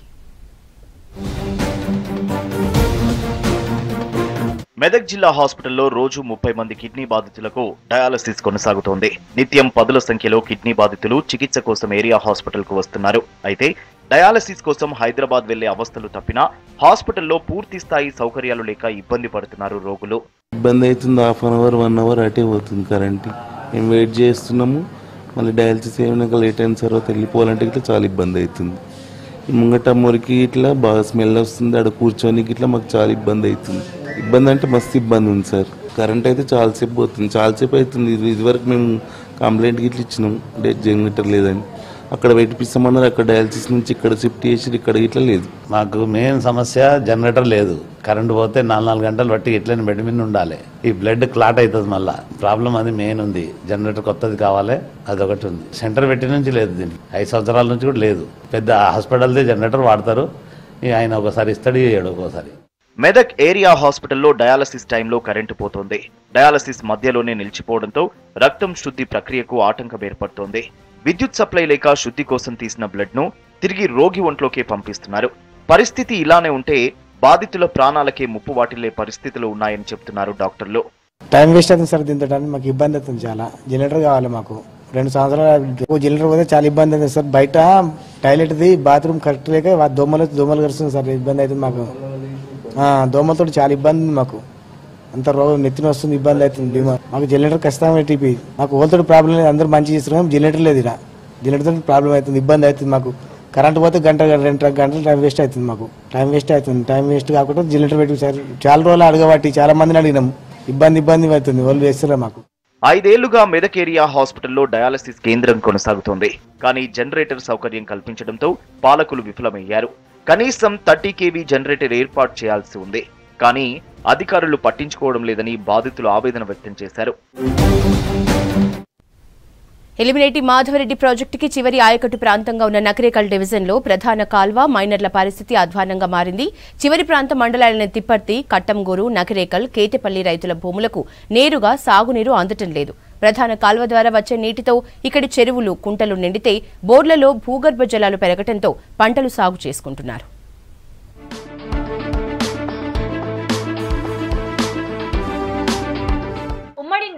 మెదక్ జిల్లా హాస్పిటల్లో రోజు ముప్పై మంది కిడ్నీ బాధితులకు డయాలసిస్ కొనసాగుతోంది నిత్యం పదుల సంఖ్యలో కిడ్నీ బాధితులు చికిత్స కోసం ఏరియా హాస్పిటల్కు వస్తున్నారు అయితే డయాలసిస్ కోసం హైదరాబాద్ వెళ్లే అవస్థలు తప్పినా హాస్పిటల్లో పూర్తి స్థాయి సౌకర్యాలు లేక ఇబ్బంది పడుతున్నారు రోగులు
ఇబ్బంది అవుతుంది half an hour one hour అటే పోతుంది కరెంట్ మేము వెయిట్ చేస్తున్నాము మళ్ళీ డయాలసిస్ ఏమైనా లేట్ అయిన తర్వాత వెళ్ళిపోవాలంటే ఇట్లా చాలా ఇబ్బంది అవుతుంది ఈ ముంగట మురికి ఇట్లా బాగా స్మెల్ వస్తుంది అక్కడ కూర్చొని ఇట్లా మాకు చాలా ఇబ్బంది అవుతుంది ఇబ్బంది అంటే మస్తు ఇబ్బంది ఉంది సార్ కరెంట్ అయితే చాలాసేపు పోతుంది చాలాసేపు అవుతుంది ఇది ఇదివరకు మేము కంప్లైంట్ గిట్ల ఇచ్చినాం డేట్ జనరేటర్ లేదని అక్కడ పెట్టిపిస్తామన్నారు అక్కడ డయాలసిస్ నుంచి ఇక్కడ షిఫ్ట్ చేసి ఇక్కడ ఇట్లా లేదు
మాకు మెయిన్ సమస్య జనరేటర్ లేదు కరెంట్ పోతే నాలుగు నాలుగు గంటలు బట్టి ఇట్లనే బెడ్ మీద ఉండాలి ఈ బ్లడ్ క్లాట్ అవుతుంది మళ్ళా ప్రాబ్లం అది మెయిన్ ఉంది జనరేటర్ కొత్తది కావాలి అదొకటి ఉంది సెంటర్ పెట్టి నుంచి లేదు దీనికి ఐదు సంవత్సరాల నుంచి కూడా లేదు పెద్ద హాస్పిటల్దే జనరేటర్ వాడతారు ఇక ఆయన ఒకసారి ఇస్తాడు ఇయ్యాడు ఒక్కోసారి
మెదక్ ఏరియా హాస్పిటల్లో డయాలసిస్ టైంలో కరెంటు పోతోంది డయాలసిస్ మధ్యలోనే నిలిచిపోవడంతో రక్తం శుద్ధి ప్రక్రియకు ఆటంకం ఏర్పడుతోంది విద్యుత్ సప్లై లేక శుద్ధి కోసం తీసిన బ్లడ్ ను తిరిగి రోగి ఒంట్లోకే పంపిస్తున్నారు పరిస్థితి ఇలానే ఉంటే బాధితుల ప్రాణాలకే ముప్పు వాటిల్లే పరిస్థితులు ఉన్నాయని చెప్తున్నారు డాక్టర్లు
టైం వేస్ట్ అవుతుంది సార్ దీంతో టైం మాకు ఇబ్బంది అవుతుంది చాలా జనరేటర్ కావాలి మాకు రెండు సంవత్సరాలు జనరేటర్ పోతే చాలా ఇబ్బంది అవుతుంది సార్ బయట టాయిలెట్ది బాత్రూమ్ కరెక్ట్ లేక వా- దోమలు దోమలు కరుస్తుంది సార్ ఇబ్బంది అవుతుంది మాకు ఆ, దోమలతో చాలా ఇబ్బంది ఉంది మాకు అంత రోగం నెత్తిన వస్తుంది ఇబ్బంది అవుతుంది బీమా మాకు జనరేటర్ ఖచ్చితంగా టీపీ మాకు ఓల్తో ప్రాబ్లం లేదు అందరూ మంచి చేస్తున్నాం జనరేటర్ లేదు ఇక్కడ జనరేటర్ ప్రాబ్లం అవుతుంది ఇబ్బంది అవుతుంది మాకు కరెంట్ పోతే గంట రెండు గంటలు టైం వేస్ట్ అవుతుంది మాకు టైం వేస్ట్ అవుతుంది టైం వేస్ట్ కాకుండా జనరేటర్ పెట్టి సార్ చాలా రోజులు అడగబట్టి చాలా మందిని అడిగినాం ఇబ్బంది ఇబ్బంది అవుతుంది వాళ్ళు వేస్తున్నారు మాకు
ఐదేళ్లుగా మెదక్ ఏరియా హాస్పిటల్లో డయాలసిస్ కేంద్రం కొనసాగుతోంది కానీ జనరేటర్ సౌకర్యం కల్పించడంతో పాలకులు విఫలమయ్యారు కనీసం థర్టీ కేవీ జనరేటర్ ఏర్పాటు చేయాల్సి ఉంది కానీ అధికారులు పట్టించుకోవడం లేదని బాధితులు ఆవేదన వ్యక్తం చేశారు
ఎలిమినేటి మాధవరెడ్డి ప్రాజెక్టుకి చివరి ఆయకట్టు ప్రాంతంగా ఉన్న నకరేకల్ డివిజన్లో ప్రధాన కాల్వ మైనర్ల పరిస్థితి అధ్వానంగా మారింది చివరి ప్రాంత మండలాలైన తిప్పర్తి కట్టంగూరు నకరేకల్ కేతపల్లి రైతుల భూములకు నేరుగా సాగునీరు అందటం లేదు ప్రధాన కాల్వ ద్వారా వచ్చే నీటితో ఇక్కడి చెరువులు కుంటలు నిండితే బోర్లలో భూగర్భ జలాలు పెరగటంతో పంటలు సాగు చేసుకుంటున్నారు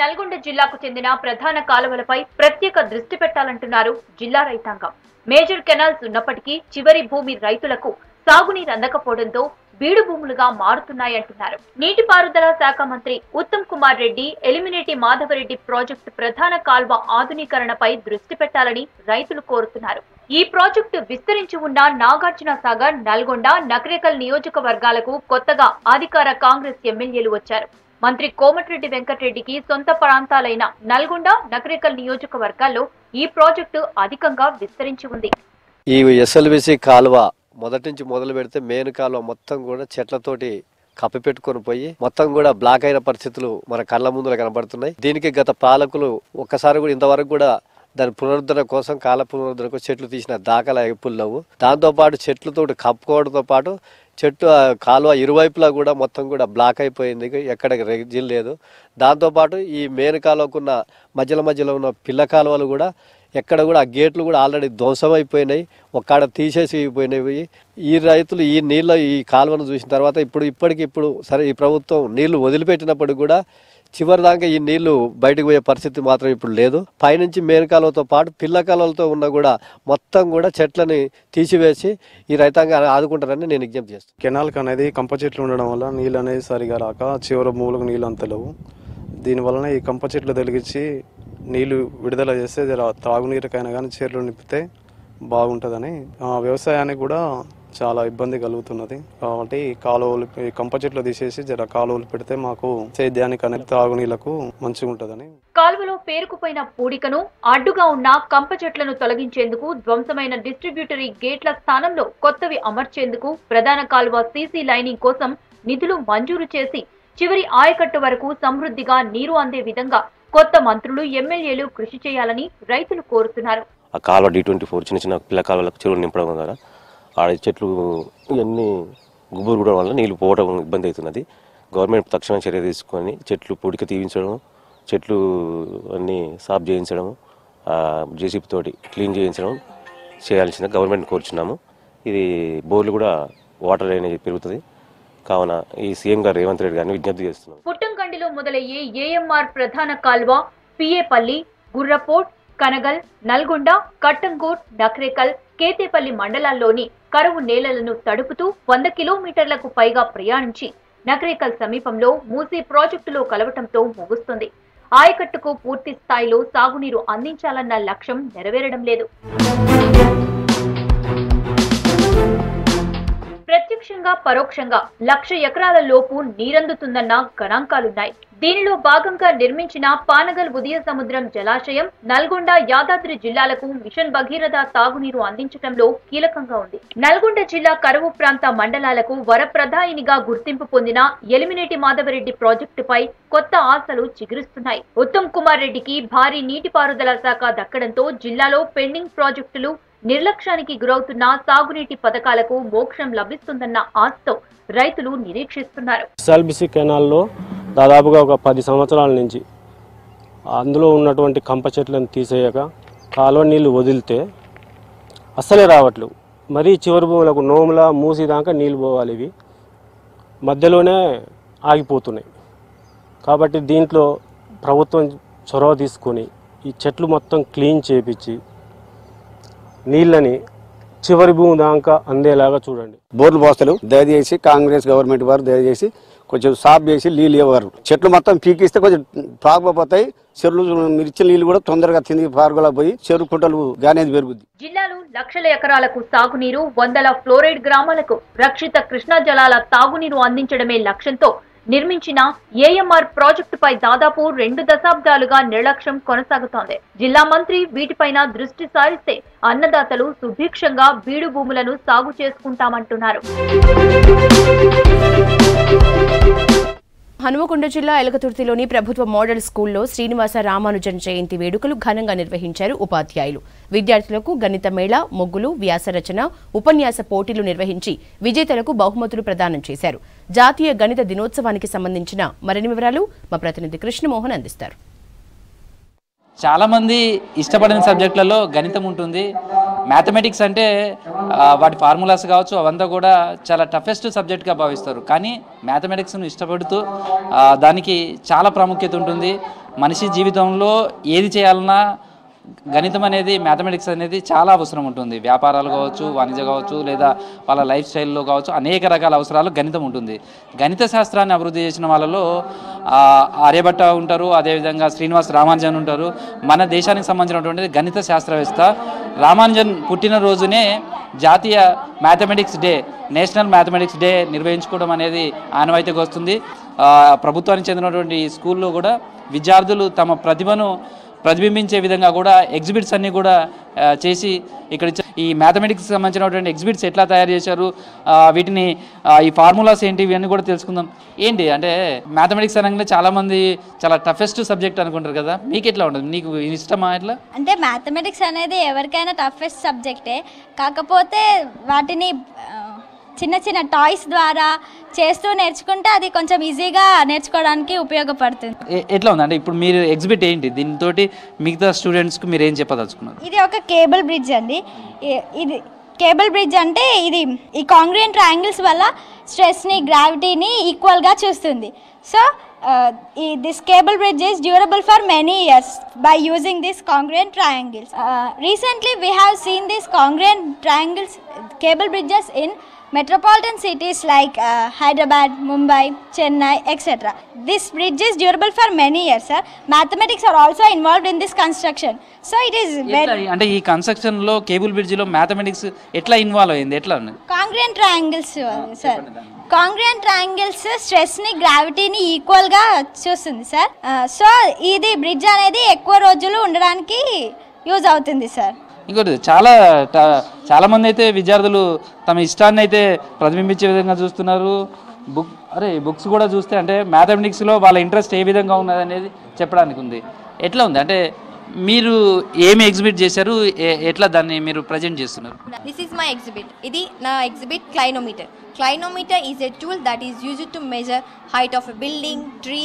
నల్గొండ జిల్లాకు చెందిన ప్రధాన కాలువలపై ప్రత్యేక దృష్టి పెట్టాలంటున్నారు జిల్లా రైతాంగం మేజర్ కెనాల్స్ ఉన్నప్పటికీ చివరి భూమి రైతులకు సాగునీరు అందకపోవడంతో బీడు భూములుగా మారుతున్నాయంటున్నారు నీటిపారుదల శాఖ మంత్రి ఉత్తమ్ కుమార్ రెడ్డి ఎలిమినేటి మాధవరెడ్డి ప్రాజెక్టు ప్రధాన కాల్వ ఆధునీకరణపై దృష్టి పెట్టాలని రైతులు కోరుతున్నారు ఈ ప్రాజెక్టు విస్తరించి ఉన్న నాగార్జున సాగర్ నల్గొండ నకరేకల్ నియోజకవర్గాలకు కొత్తగా అధికార కాంగ్రెస్ ఎమ్మెల్యేలు వచ్చారు మంత్రి కోమటిరెడ్డి వెంకటరెడ్డికి సొంత ప్రాంతాలైన నల్గొండ నకరేకల్ నియోజకవర్గాల్లో ఈ ప్రాజెక్టు అధికంగా విస్తరించి ఉంది
ఈ ఎస్ఎల్బిసి కాలువ మొదటి నుంచి మొదలు పెడితే మెయిన్ కాలువ మొత్తం కూడా చెట్లతోటి కప్పిపెట్టుకొని పోయి మొత్తం కూడా బ్లాక్ అయిన పరిస్థితులు మన కళ్ళ ముందులో కనబడుతున్నాయి దీనికి గత పాలకులు ఒక్కసారి కూడా ఇంతవరకు కూడా దాని పునరుద్ధరణ కోసం కాల పునరుద్ధరణకు చెట్లు తీసిన దాఖలా ఎప్పులు లేవు దాంతోపాటు చెట్లతోటి కప్పుకోవడంతో పాటు చెట్టు ఆ కాలువ ఇరువైపులా కూడా మొత్తం కూడా బ్లాక్ అయిపోయింది ఎక్కడ రెగ్జిల్ లేదు దాంతోపాటు ఈ మెయిన్ కాలువకున్న మధ్యలో మధ్యలో ఉన్న పిల్ల కాలువలు కూడా ఎక్కడ కూడా ఆ గేట్లు కూడా ఆల్రెడీ ధ్వంసమైపోయినాయి ఒక్కడ తీసేసి పోయినవి ఈ రైతులు ఈ నీళ్ళ ఈ కాలువను చూసిన తర్వాత ఇప్పుడు ఇప్పటికి ఇప్పుడు సరే ఈ ప్రభుత్వం నీళ్లు వదిలిపెట్టినప్పుడు కూడా చివరి దాకా ఈ నీళ్లు బయటకు పోయే పరిస్థితి మాత్రం ఇప్పుడు లేదు పైనుంచి మేన కాలువతో పాటు పిల్ల కాలువలతో ఉన్న కూడా మొత్తం కూడా చెట్లని తీసివేసి ఈ రైతాంగాన్ని ఆదుకుంటారని నేను విజ్ఞప్తి చేస్తాను
కెనాల్కి అనేది కంప చెట్లు ఉండడం వల్ల నీళ్ళు అనేది సరిగా రాక చివరి మూలకు నీళ్ళు అంత లేవు దీనివలన ఈ కంప చెట్లు తొలగించి నీళ్లు విడుదల చేస్తే జర తాగునీరుకైనా కానీ చెర్లు నింపితే బాగుంటుందని ఆ, వ్యవసాయానికి కూడా చాలా ఇబ్బంది కలుగుతున్నది కాబట్టి ఈ కాలువలు ఈ కంప చెట్లు తీసేసి జర కాలువలు పెడితే మాకు సేద్యానికి అనేది తాగునీళ్లకు మంచిగా ఉంటుందని
కాలువలో పేరుకుపోయిన పూడికను అడ్డుగా ఉన్న కంప చెట్లను తొలగించేందుకు ధ్వంసమైన డిస్ట్రిబ్యూటరీ గేట్ల స్థానంలో కొత్తవి అమర్చేందుకు ప్రధాన కాలువ సీసీ లైనింగ్ కోసం నిధులు మంజూరు చేసి చివరి ఆయకట్టు వరకు సమృద్ధిగా నీరు అందే విధంగా కొత్త మంత్రులు ఎమ్మెల్యేలు కృషి చేయాలని రైతులు కోరుతున్నారు
ఆ కాలువ డి ట్వంటీ ఫోర్ చిన్న చిన్న పిల్ల కాలువలకు చెరువులు నింపడం ద్వారా ఆడ చెట్లు ఇవన్నీ గుబురు కూడా వల్ల నీళ్లు పోవడం ఇబ్బంది అవుతున్నది గవర్నమెంట్ తక్షణ చర్య తీసుకొని చెట్లు పొడిక తీయించడం చెట్లు అన్నీ సాఫ్ చేయించడం జేసీపీ తోటి క్లీన్ చేయించడం చేయాల్సిన గవర్నమెంట్ కోరుచున్నాము ఇది బోర్లు కూడా వాటర్ అనేది పెరుగుతుంది కావున ఈ సీఎం గారు రేవంత్ రెడ్డి గారిని విజ్ఞప్తి చేస్తున్నాం
పుట్టంకండిలో మొదలయ్యే ఏఎంఆర్ ప్రధాన కాల్వ పిఏపల్లి గుర్రపోట్ కనగల్ నల్గొండ కట్టంగూర్ నక్రేకల్ కేతేపల్లి మండలాల్లోని కరువు నేలలను తడుపుతూ వంద కిలోమీటర్లకు పైగా ప్రయాణించి నక్రేకల్ సమీపంలో మూసీ ప్రాజెక్టులో కలవటంతో ముగుస్తుంది ఆయకట్టుకు పూర్తి స్థాయిలో సాగునీరు అందించాలన్న లక్ష్యం నెరవేరడం లేదు ప్రత్యక్షంగా పరోక్షంగా లక్ష ఎకరాల లోపు నీరందుతుందన్న గణాంకాలున్నాయి దీనిలో భాగంగా నిర్మించిన పానగల్ ఉదయ సముద్రం జలాశయం నల్గొండ యాదాద్రి జిల్లాలకు మిషన్ భగీరథ తాగునీరు అందించడంలో కీలకంగా ఉంది నల్గొండ జిల్లా కరువు ప్రాంత మండలాలకు వరప్రదాయినిగా గుర్తింపు పొందిన ఎలిమినేటి మాధవరెడ్డి ప్రాజెక్టుపై కొత్త ఆశలు చిగురిస్తున్నాయి ఉత్తమ్ కుమార్ రెడ్డికి భారీ నీటిపారుదల శాఖ దక్కడంతో జిల్లాలో పెండింగ్ ప్రాజెక్టులు నిర్లక్ష్యానికి గురవుతున్న సాగునీటి పథకాలకు మోక్షం లభిస్తుందన్న ఆశతో రైతులు నిరీక్షిస్తున్నారు
ఎస్ఎల్బిసి కెనాల్లో దాదాపుగా ఒక పది సంవత్సరాల నుంచి అందులో ఉన్నటువంటి కంప చెట్లను తీసేయక కాలువ నీళ్లు వదిలితే అస్సలే రావట్లేవు మరీ చివరి భూములకు నోముల మూసి దాకా నీళ్ళు పోవాలి ఇవి మధ్యలోనే ఆగిపోతున్నాయి కాబట్టి దీంట్లో ప్రభుత్వం చొరవ తీసుకొని ఈ చెట్లు మొత్తం క్లీన్ చేపించి నీళ్ళని చివరి భూమి దాకా అందేలాగా చూడండి
బోర్లు పోస్తలేవు దయచేసి కాంగ్రెస్ గవర్నమెంట్ వారు దయచేసి కొంచెం సాఫ్ చేసి నీళ్ళు ఇవ్వరు చెట్లు మొత్తం పీకిస్తే కొంచెం తాగుపోతాయి చెరువులు మీరు ఇచ్చిన నీళ్ళు కూడా తొందరగా తిని పారుగలా పోయి చెరువు కుంటలు గానేది పెరుగుద్ది
జిల్లాలో లక్షల ఎకరాలకు సాగునీరు వందల ఫ్లోరైడ్ గ్రామాలకు రక్షిత కృష్ణా జలాల తాగునీరు అందించడమే లక్ష్యంతో నిర్మించిన ఏఎంఆర్ ప్రాజెక్టుపై దాదాపు రెండు దశాబ్దాలుగా నిర్లక్ష్యం కొనసాగుతోంది జిల్లా మంత్రి వీటిపైన దృష్టి సారిస్తే అన్నదాతలు సుభిక్షంగా బీడు భూములను సాగు చేసుకుంటామంటున్నారు
హనుమకొండ జిల్లా ఎలకతుర్తిలోని ప్రభుత్వ మోడల్ స్కూల్లో శ్రీనివాస రామానుజన్ జయంతి వేడుకలు ఘనంగా నిర్వహించారు ఉపాధ్యాయులు విద్యార్థులకు గణిత మేళ ముగ్గులు వ్యాసరచన ఉపన్యాస పోటీలు నిర్వహించి విజేతలకు బహుమతులు ప్రదానం చేశారు జాతీయ గణిత దినోత్సవానికి సంబంధించిన మరిన్ని వివరాలు మా ప్రతినిధి కృష్ణమోహన్ అందిస్తారు
చాలామంది ఇష్టపడిన సబ్జెక్టులలో గణితం ఉంటుంది
మ్యాథమెటిక్స్ అంటే ఆ, వాటి ఫార్ములాస్ కావచ్చు అవంతా కూడా చాలా టఫెస్ట్ సబ్జెక్ట్గా భావిస్తారు కానీ మ్యాథమెటిక్స్ను ఇష్టపడుతూ ఆ, దానికి చాలా ప్రాముఖ్యత ఉంటుంది మనిషి జీవితంలో ఏది చేయాలన్నా గణితం అనేది మ్యాథమెటిక్స్ అనేది చాలా అవసరం ఉంటుంది వ్యాపారాలు కావచ్చు వాణిజ్య కావచ్చు లేదా వాళ్ళ లైఫ్ స్టైల్లో కావచ్చు అనేక రకాల అవసరాలు గణితం ఉంటుంది గణిత శాస్త్రాన్ని అభివృద్ధి చేసిన వాళ్ళలో ఆ, ఆర్యభట్ట ఉంటారు అదేవిధంగా శ్రీనివాస్ రామానుజన్ ఉంటారు మన దేశానికి సంబంధించినటువంటి గణిత శాస్త్రవేత్త రామానుజన్ పుట్టినరోజునే జాతీయ mathematics day national mathematics day నిర్వహించుకోవడం అనేది ఆనవాయితీగా వస్తుంది ఆ, ప్రభుత్వానికి చెందినటువంటి స్కూల్లో కూడా విద్యార్థులు తమ ప్రతిభను ప్రతిబింబించే విధంగా కూడా ఎగ్జిబిట్స్ అన్నీ కూడా ఆ, చేసి ఇక్కడ ఇచ్చ- ఈ మ్యాథమెటిక్స్ సంబంధించినటువంటి ఎగ్జిబిట్స్ ఎట్లా తయారు చేశారు ఆ, వీటిని ఆ, ఈ ఫార్ములాస్ ఏంటి ఇవన్నీ కూడా తెలుసుకుందాం ఏంటి అంటే మ్యాథమెటిక్స్ అనగానే చాలామంది చాలా టఫెస్ట్ సబ్జెక్ట్ అనుకుంటారు కదా మీకు ఎట్లా ఉంటుంది నీకు ఇష్టమా ఎట్లా
అంటే మ్యాథమెటిక్స్ అనేది ఎవరికైనా టఫెస్ట్ సబ్జెక్టే కాకపోతే వాటిని ఆ, చిన్న చిన్న టాయ్స్ ద్వారా చేస్తూ నేర్చుకుంటే అది కొంచెం ఈజీగా నేర్చుకోవడానికి ఉపయోగపడుతుంది
ఎ- ఎట్లా ఉంది అంటే ఇప్పుడు మీరు ఎగ్జిబిట్ ఏంటి దీంతో మిగతా స్టూడెంట్స్కి మీరు ఏం చెప్పదలుచుకున్నారు
ఇది ఒక కేబుల్ బ్రిడ్జ్ అండి ఇ- ఇది కేబుల్ బ్రిడ్జ్ అంటే ఇది ఈ కాంగ్రియన్ ట్రయాంగిల్స్ వల్ల స్ట్రెస్ని గ్రావిటీని ఈక్వల్గా చూస్తుంది సో ఈ this cable bridge is durable for many years by using this congruent triangles recently we have seen this congruent triangles cable bridges in metropolitan cities like uh, Hyderabad, Mumbai, Chennai, etc. This bridge is durable for many years. Sir. Mathematics are also involved in this construction. So it is
ఎట్లా
very
అంటే ఈ కన్స్ట్రక్షన్ లో కేబుల్ బ్రిడ్జ్ లో మ్యాథమెటిక్స్ ఎట్లా ఇన్వాల్వ్ అయింది ఎట్లా ఉంది
congruent triangles, uh, sir. Congruent triangles స్ట్రెస్ని గ్రావిటీని ఈక్వల్గా చూస్తుంది సార్ సో ఇది బ్రిడ్జ్ అనేది ఎక్కువ రోజులు ఉండడానికి యూజ్ అవుతుంది సార్
ఇంకోటి చాలా ట- చాలా మంది అయితే విద్యార్థులు తమ ఇష్టాన్ని అయితే ప్రతిబింబించే విధంగా చూస్తున్నారు బుక్ అరే బుక్స్ కూడా చూస్తే అంటే మ్యాథమెటిక్స్లో వాళ్ళ ఇంట్రెస్ట్ ఏ విధంగా ఉన్నది అనేది చెప్పడానికి ఉంది ఎట్లా ఉంది అంటే మీరు ఏమి ఎగ్జిబిట్ చేశారు ఏ- ఎట్లా దాన్ని మీరు ప్రజెంట్ చేస్తున్నారు
దిస్ ఈస్ మై ఎగ్జిబిట్ ఇది నా exhibit clinometer clinometer is a tool that is used to measure height of a building tree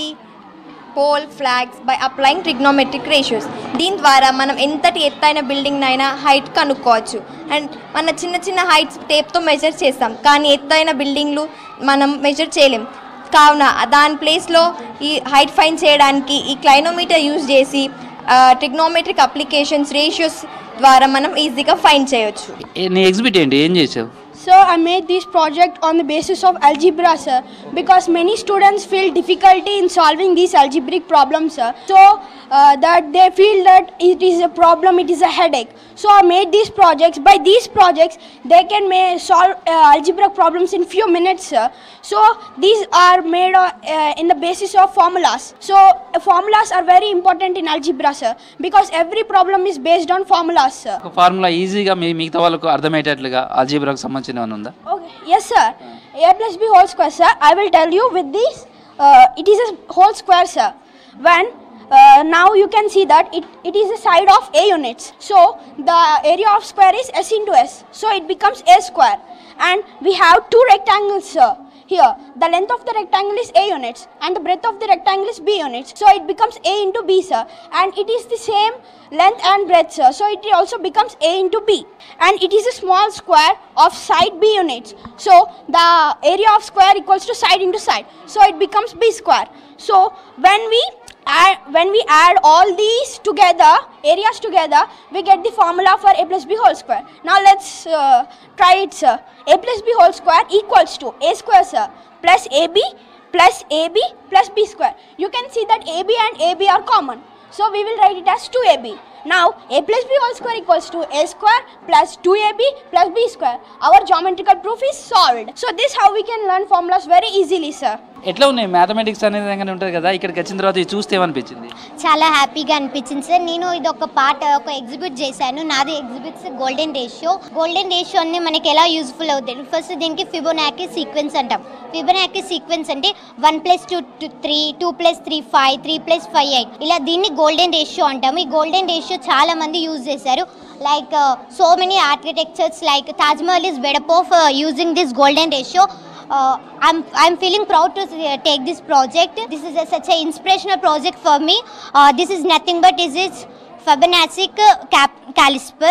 pole flags by applying trigonometric ratios దీని ద్వారా మనం ఎంతటి ఎత్తైన బిల్డింగ్ అయినా హైట్ కనుక్కోవచ్చు అండ్ మన చిన్న చిన్న హైట్స్ టేప్తో మెజర్ చేస్తాం కానీ ఎత్తైన బిల్డింగ్లు మనం మెజర్ చేయలేం కావున దాని ప్లేస్లో ఈ హైట్ ఫైన్ చేయడానికి ఈ క్లైనోమీటర్ యూజ్ చేసి ట్రిగ్నోమెట్రిక్ అప్లికేషన్స్ రేషియోస్ ద్వారా మనం ఈజీగా ఫైన్ చేయొచ్చు
ఏ- నీ ఎగ్జిబిట్ ఏంటి ఏం చేసావు
So I made this project on the basis of algebra, sir, because many students feel difficulty in solving these algebraic problems, sir. So uh, that they feel that it is a problem, it is a headache. So I made these projects. By these projects, they can ma- solve uh, algebraic problems in few minutes, sir. So these are made uh, uh, in the basis of formulas. So uh, formulas are very important in algebra, sir, because every problem is based on formulas, sir.
ఒక ఫార్ములా ఈజీగా మీ మిగతా వాళ్ళకు అర్థమయ్యేటట్లుగా అల్జీబ్రాకు సంబంధించిన ఏమైనా ఉందా
Okay. Yes, sir. A plus b whole square, sir. I will tell you with this. Uh, it is a whole square, sir. When uh, now you can see that it, it is a side of a units. So the area of square is s into s. So it becomes a square. And we have two rectangles, sir. Here, the length of the rectangle is a units and the breadth of the rectangle is b units. So it becomes a into b, sir. And it is the same length and breadth, sir. So it also becomes a into b. And it is a small square of side b units. So the area of square equals to side into side. So it becomes b square. So when we add, when we add all these together, areas together, we get the formula for a plus b whole square. Now let's uh, try it, sir. a plus b whole square equals to a square, sir, plus ab plus ab plus b square. You can see that ab and ab are common. So we will write it as 2ab. Now a plus b whole square equals to a square plus 2ab plus b square. Our geometrical proof is solved. So this how we can learn formulas very easily, sir.
ఎట్లా ఉన్నాయి మ్యాథమెటిక్స్ అనేది విధంగానే ఉంటుంది కదా ఇక్కడికి వచ్చిన తర్వాత ఇది చూస్తే ఏమనిపించింది
చాలా హ్యాపీగా అనిపించింది సార్ నేను ఇది ఒక పార్ట్ ఒక ఎగ్జిబిట్ చేశాను నాది exhibits golden ratio golden ratio అన్ని మనకి ఎలా యూజ్ఫుల్ అవుతుంది ఫస్ట్ దీనికి ఫిబోనాకి సీక్వెన్స్ అంటాం ఫిబోనాకి సీక్వెన్స్ అంటే one plus two two three two plus three five three plus five eight ఇలా దీన్ని గోల్డెన్ రేషియో అంటాము ఈ గోల్డెన్ రేషియో చాలా మంది యూజ్ చేశారు like so many architectures like Taj Mahal is built up of using this golden ratio uh, I'm I'm feeling proud to uh, take this project. This is a, such an inspirational project for me. Uh, this is nothing but is it Fibonacci uh, cap caliper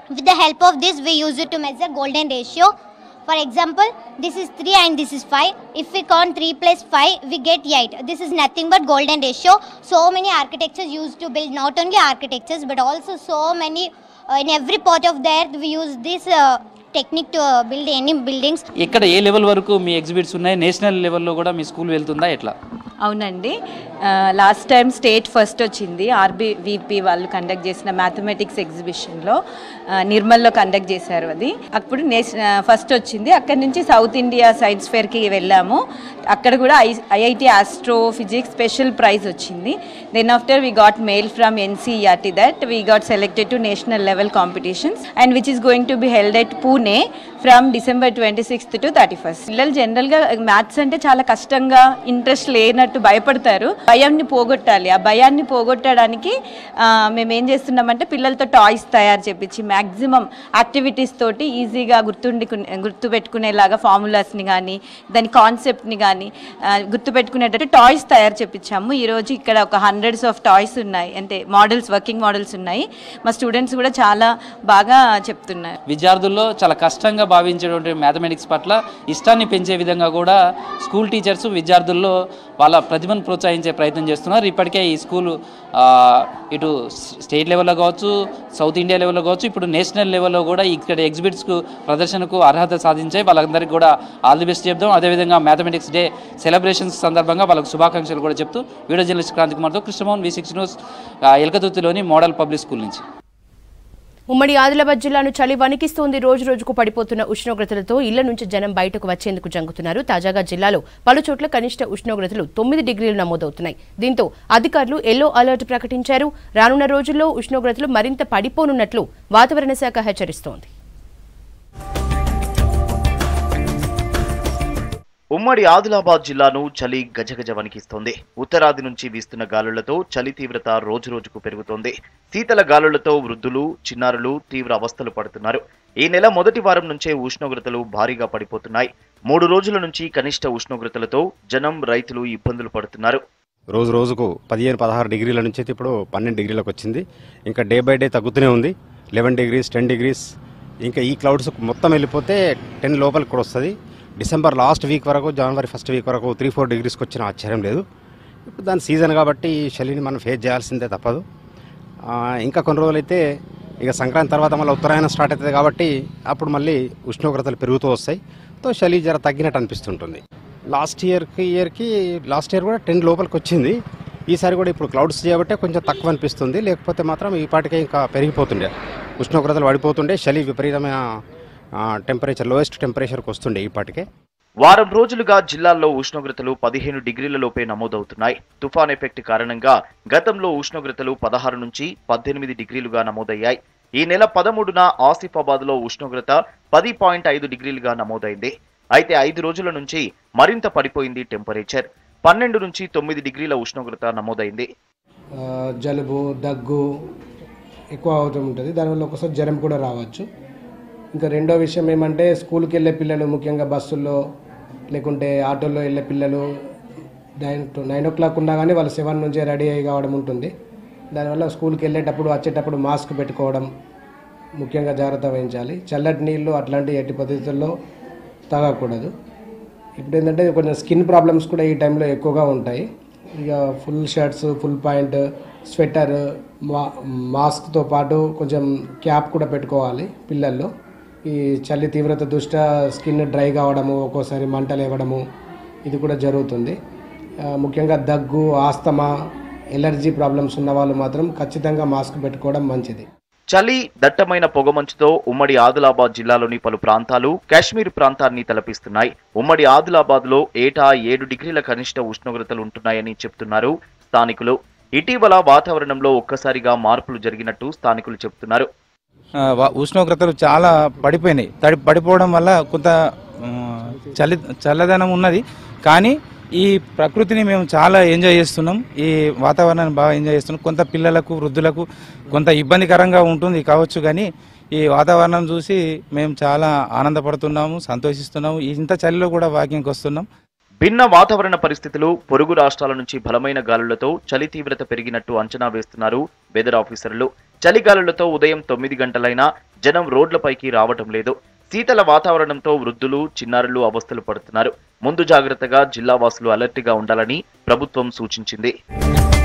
with the help of this we use it to measure golden ratio for example this is 3 and this is 5 if we count 3 plus 5 we get 8 this is nothing but golden ratio so many architectures used to build not only architectures but also so many uh, in every part of the earth we use this uh, technique to uh, build any buildings
ఇక్కడ ఏ లెవెల్ వరకు మీ ఎగ్జిబిట్స్ ఉన్నాయి నేషనల్ లెవెల్లో కూడా మీ స్కూల్ వెళ్తుందా ఎట్లా
అవునండి లాస్ట్ టైం స్టేట్ ఫస్ట్ వచ్చింది ఆర్బీ విపి వాళ్ళు కండక్ట్ చేసిన మ్యాథమెటిక్స్ ఎగ్జిబిషన్లో నిర్మల్లో కండక్ట్ చేశారు అది అప్పుడు నేష ఫస్ట్ వచ్చింది అక్కడి నుంచి సౌత్ ఇండియా సైన్స్ ఫేర్కి వెళ్ళాము అక్కడ కూడా I IIT astrophysics special prize వచ్చింది then after we got mail from NCERT that we got selected to national level competitions and which is going to be held at Pune from December twenty sixth to thirty first పిల్లలు జనరల్గా మ్యాథ్స్ అంటే చాలా కష్టంగా ఇంట్రెస్ట్ లేనట్టు భయపడతారు భయాన్ని పోగొట్టాలి ఆ భయాన్ని పోగొట్టడానికి ఆ, మేము ఏం చేస్తున్నామంటే పిల్లలతో టాయ్స్ తయారు చేపించి మ్యాక్సిమం యాక్టివిటీస్ తోటి ఈజీగా గుర్తుండి గుర్తుపెట్టుకునేలాగా ఫార్ములాస్ని కానీ దాని కాన్సెప్ట్ని కానీ గుర్తుపెట్టుకునేటట్టు టాయ్స్ తయారు చేపించాము ఈరోజు ఇక్కడ ఒక హండ్రెడ్స్ ఆఫ్ టాయ్స్ ఉన్నాయి అంటే మోడల్స్ వర్కింగ్ మోడల్స్ ఉన్నాయి మా స్టూడెంట్స్ కూడా చాలా బాగా చెప్తున్నారు
విద్యార్థుల్లో చాలా కష్టంగా భావించేటువంటి మ్యాథమెటిక్స్ పట్ల ఇష్టాన్ని పెంచే విధంగా కూడా స్కూల్ టీచర్స్ విద్యార్థుల్లో వాళ్ళ ప్రతిభను ప్రోత్సహించే ప్రయత్నం చేస్తున్నారు ఇప్పటికే ఈ స్కూల్ ఆ, ఇటు స్టేట్ లెవెల్లో కావచ్చు సౌత్ ఇండియా లెవెల్లో కావచ్చు ఇప్పుడు నేషనల్ లెవెల్లో కూడా ఇక్కడ ఎగ్జిబిట్స్కు ప్రదర్శనకు అర్హత సాధించాయి వాళ్ళందరికీ కూడా ఆల్ ది బెస్ట్ చెప్దాం అదేవిధంగా మ్యాథమెటిక్స్ డే సెలబ్రేషన్స్ సందర్భంగా వాళ్ళకు శుభాకాంక్షలు కూడా చెప్తూ వీడియో జర్నలిస్ట్ క్రాంతి కుమార్తో కృష్ణమోహన్ వి సిక్స్ న్యూస్ ఆ, ఎలకతుర్తిలోని మోడల్ పబ్లిక్ స్కూల్ నుంచి
ఉమ్మడి ఆదిలాబాద్ జిల్లాను చలి వణికిస్తోంది రోజు రోజుకు పడిపోతున్న ఉష్ణోగ్రతలతో ఇళ్ల నుంచి జనం బయటకు వచ్చేందుకు జంగుతున్నారు తాజాగా జిల్లాలో పలు చోట్ల కనిష్ట ఉష్ణోగ్రతలు తొమ్మిది డిగ్రీలు నమోదవుతున్నాయి దీంతో అధికారులు ఎల్లో అలర్ట్ ప్రకటించారు రానున్న రోజుల్లో ఉష్ణోగ్రతలు మరింత పడిపోనున్నట్లు వాతావరణ శాఖ హెచ్చరిస్తోంది
ఉమ్మడి ఆదిలాబాద్ జిల్లాను చలి గజగజ వణికిస్తోంది ఉత్తరాది నుంచి వీస్తున్న గాలులతో చలి తీవ్రత రోజురోజుకు పెరుగుతోంది శీతల గాలులతో వృద్ధులు చిన్నారులు తీవ్ర అవస్థలు పడుతున్నారు ఈ నెల మొదటి వారం నుంచే ఉష్ణోగ్రతలు భారీగా పడిపోతున్నాయి మూడు రోజుల నుంచి కనిష్ట ఉష్ణోగ్రతలతో జనం రైతులు ఇబ్బందులు పడుతున్నారు
రోజు రోజుకు పదిహేను పదహారు డిగ్రీల నుంచి అయితే ఇప్పుడు పన్నెండు డిగ్రీలకు వచ్చింది ఇంకా డే బై డే తగ్గుతూనే ఉంది లెవెన్ డిగ్రీస్ టెన్ డిగ్రీస్ ఇంకా ఈ క్లౌడ్స్ మొత్తం వెళ్ళిపోతే టెన్ లోపలికి కూడా వస్తుంది డిసెంబర్ లాస్ట్ వీక్ వరకు జనవరి ఫస్ట్ వీక్ వరకు త్రీ ఫోర్ డిగ్రీస్కి వచ్చిన ఆశ్చర్యం లేదు ఇప్పుడు దాని సీజన్ కాబట్టి ఈ చలిని మనం ఫేస్ చేయాల్సిందే తప్పదు ఆ, ఇంకా కొన్ని రోజులైతే ఇక సంక్రాంతి తర్వాత మళ్ళీ ఉత్తరాయణం స్టార్ట్ అవుతుంది కాబట్టి అప్పుడు మళ్ళీ ఉష్ణోగ్రతలు పెరుగుతూ వస్తాయి తో చలి జర తగ్గినట్టు అనిపిస్తుంటుంది లాస్ట్ ఇయర్కి ఇయర్కి లాస్ట్ ఇయర్ కూడా టెన్ లోపలికి వచ్చింది ఈసారి కూడా ఇప్పుడు క్లౌడ్స్ చేయబట్టే కొంచెం తక్కువ అనిపిస్తుంది లేకపోతే మాత్రం ఈ పాటికే ఇంకా పెరిగిపోతుండే ఉష్ణోగ్రతలు పడిపోతుండే చలి విపరీతమైన టెంపరేచర్ లోయెస్ట్ టెంపరేచర్కి వస్తుండే ఈ పాటికే
వారం రోజులుగా జిల్లాల్లో ఉష్ణోగ్రతలు పదిహేను డిగ్రీల లోపే నమోదవుతున్నాయి తుఫాన్ ఎఫెక్ట్ కారణంగా గతంలో ఉష్ణోగ్రతలు పదహారు నుంచి పద్దెనిమిది డిగ్రీలుగా నమోదయ్యాయి ఈ నెల పదమూడున ఆసిఫాబాద్ లో ఉష్ణోగ్రత పది పాయింట్ ఐదు డిగ్రీలుగా నమోదైంది అయితే ఐదు రోజుల నుంచి మరింత పడిపోయింది టెంపరేచర్ పన్నెండు నుంచి తొమ్మిది డిగ్రీల ఉష్ణోగ్రత నమోదైంది
ఆ, జలుబు దగ్గు ఎక్కువ అవుతూ ఉంటుంది దానివల్ల ఒకసారి జ్వరం కూడా రావచ్చు ఇంకా రెండో విషయం ఏమంటే స్కూల్కి వెళ్ళే పిల్లలు ముఖ్యంగా బస్సుల్లో లేకుంటే ఆటోల్లో వెళ్ళే పిల్లలు nine to nine o'clock ఉన్నా కానీ వాళ్ళు సెవెన్ నుంచే రెడీ అయ్యి కావడం ఉంటుంది దానివల్ల స్కూల్కి వెళ్ళేటప్పుడు వచ్చేటప్పుడు మాస్క్ పెట్టుకోవడం ముఖ్యంగా జాగ్రత్త వహించాలి చల్లటి నీళ్ళు అట్లాంటి ఎట్టి పద్ధతుల్లో తాగకూడదు ఇప్పుడు ఏంటంటే కొంచెం స్కిన్ ప్రాబ్లమ్స్ కూడా ఈ టైంలో ఎక్కువగా ఉంటాయి ఇక full shirts full pant sweater మా మాస్క్తో పాటు కొంచెం క్యాప్ కూడా పెట్టుకోవాలి పిల్లల్లో ఈ చలి తీవ్రత దృష్ట్యా స్కిన్ డ్రై కావడము ఒక్కోసారి మంటలు ఇవ్వడము ఇది కూడా జరుగుతుంది ఆ, ముఖ్యంగా దగ్గు ఆస్తమా ఎలర్జీ ప్రాబ్లమ్స్ ఉన్న వాళ్ళు మాత్రం ఖచ్చితంగా మాస్క్ పెట్టుకోవడం మంచిది
చలి దట్టమైన పొగమంచుతో ఉమ్మడి ఆదిలాబాద్ జిల్లాలోని పలు ప్రాంతాలు కాశ్మీర్ ప్రాంతాన్ని తలపిస్తున్నాయి ఉమ్మడి ఆదిలాబాద్ లో ఏటా ఏడు డిగ్రీల కనిష్ట ఉష్ణోగ్రతలు ఉంటున్నాయని చెప్తున్నారు స్థానికులు ఇటీవల వాతావరణంలో ఒక్కసారిగా మార్పులు జరిగినట్టు స్థానికులు చెబుతున్నారు
ఆ, వా- ఉష్ణోగ్రతలు చాలా పడిపోయినాయి తడి పడిపోవడం వల్ల కొంత ఆ, చలి చల్లదనం ఉన్నది కానీ ఈ ప్రకృతిని మేము చాలా ఎంజాయ్ చేస్తున్నాం ఈ వాతావరణాన్ని బాగా ఎంజాయ్ చేస్తున్నాం కొంత పిల్లలకు వృద్ధులకు కొంత ఇబ్బందికరంగా ఉంటుంది కావచ్చు కానీ ఈ వాతావరణం చూసి మేము చాలా ఆనందపడుతున్నాము సంతోషిస్తున్నాము ఇంత చలిలో కూడా వాకింగ్కి వస్తున్నాం
భిన్న వాతావరణ పరిస్థితులు పొరుగు రాష్ట్రాల నుంచి బలమైన గాలులతో చలి తీవ్రత పెరిగినట్టు అంచనా వేస్తున్నారు వెదర్ ఆఫీసర్లు చలి గాలులతో ఉదయం తొమ్మిది గంటలైనా జనం రోడ్లపైకి రావటం లేదు శీతల వాతావరణంతో వృద్ధులు చిన్నారులు అవస్థలు పడుతున్నారు ముందు జాగ్రత్తగా జిల్లా వాసులు అలర్ట్ గా ఉండాలని ప్రభుత్వం సూచించింది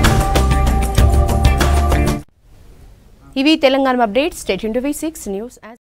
ఇవి Telangana updates state V six news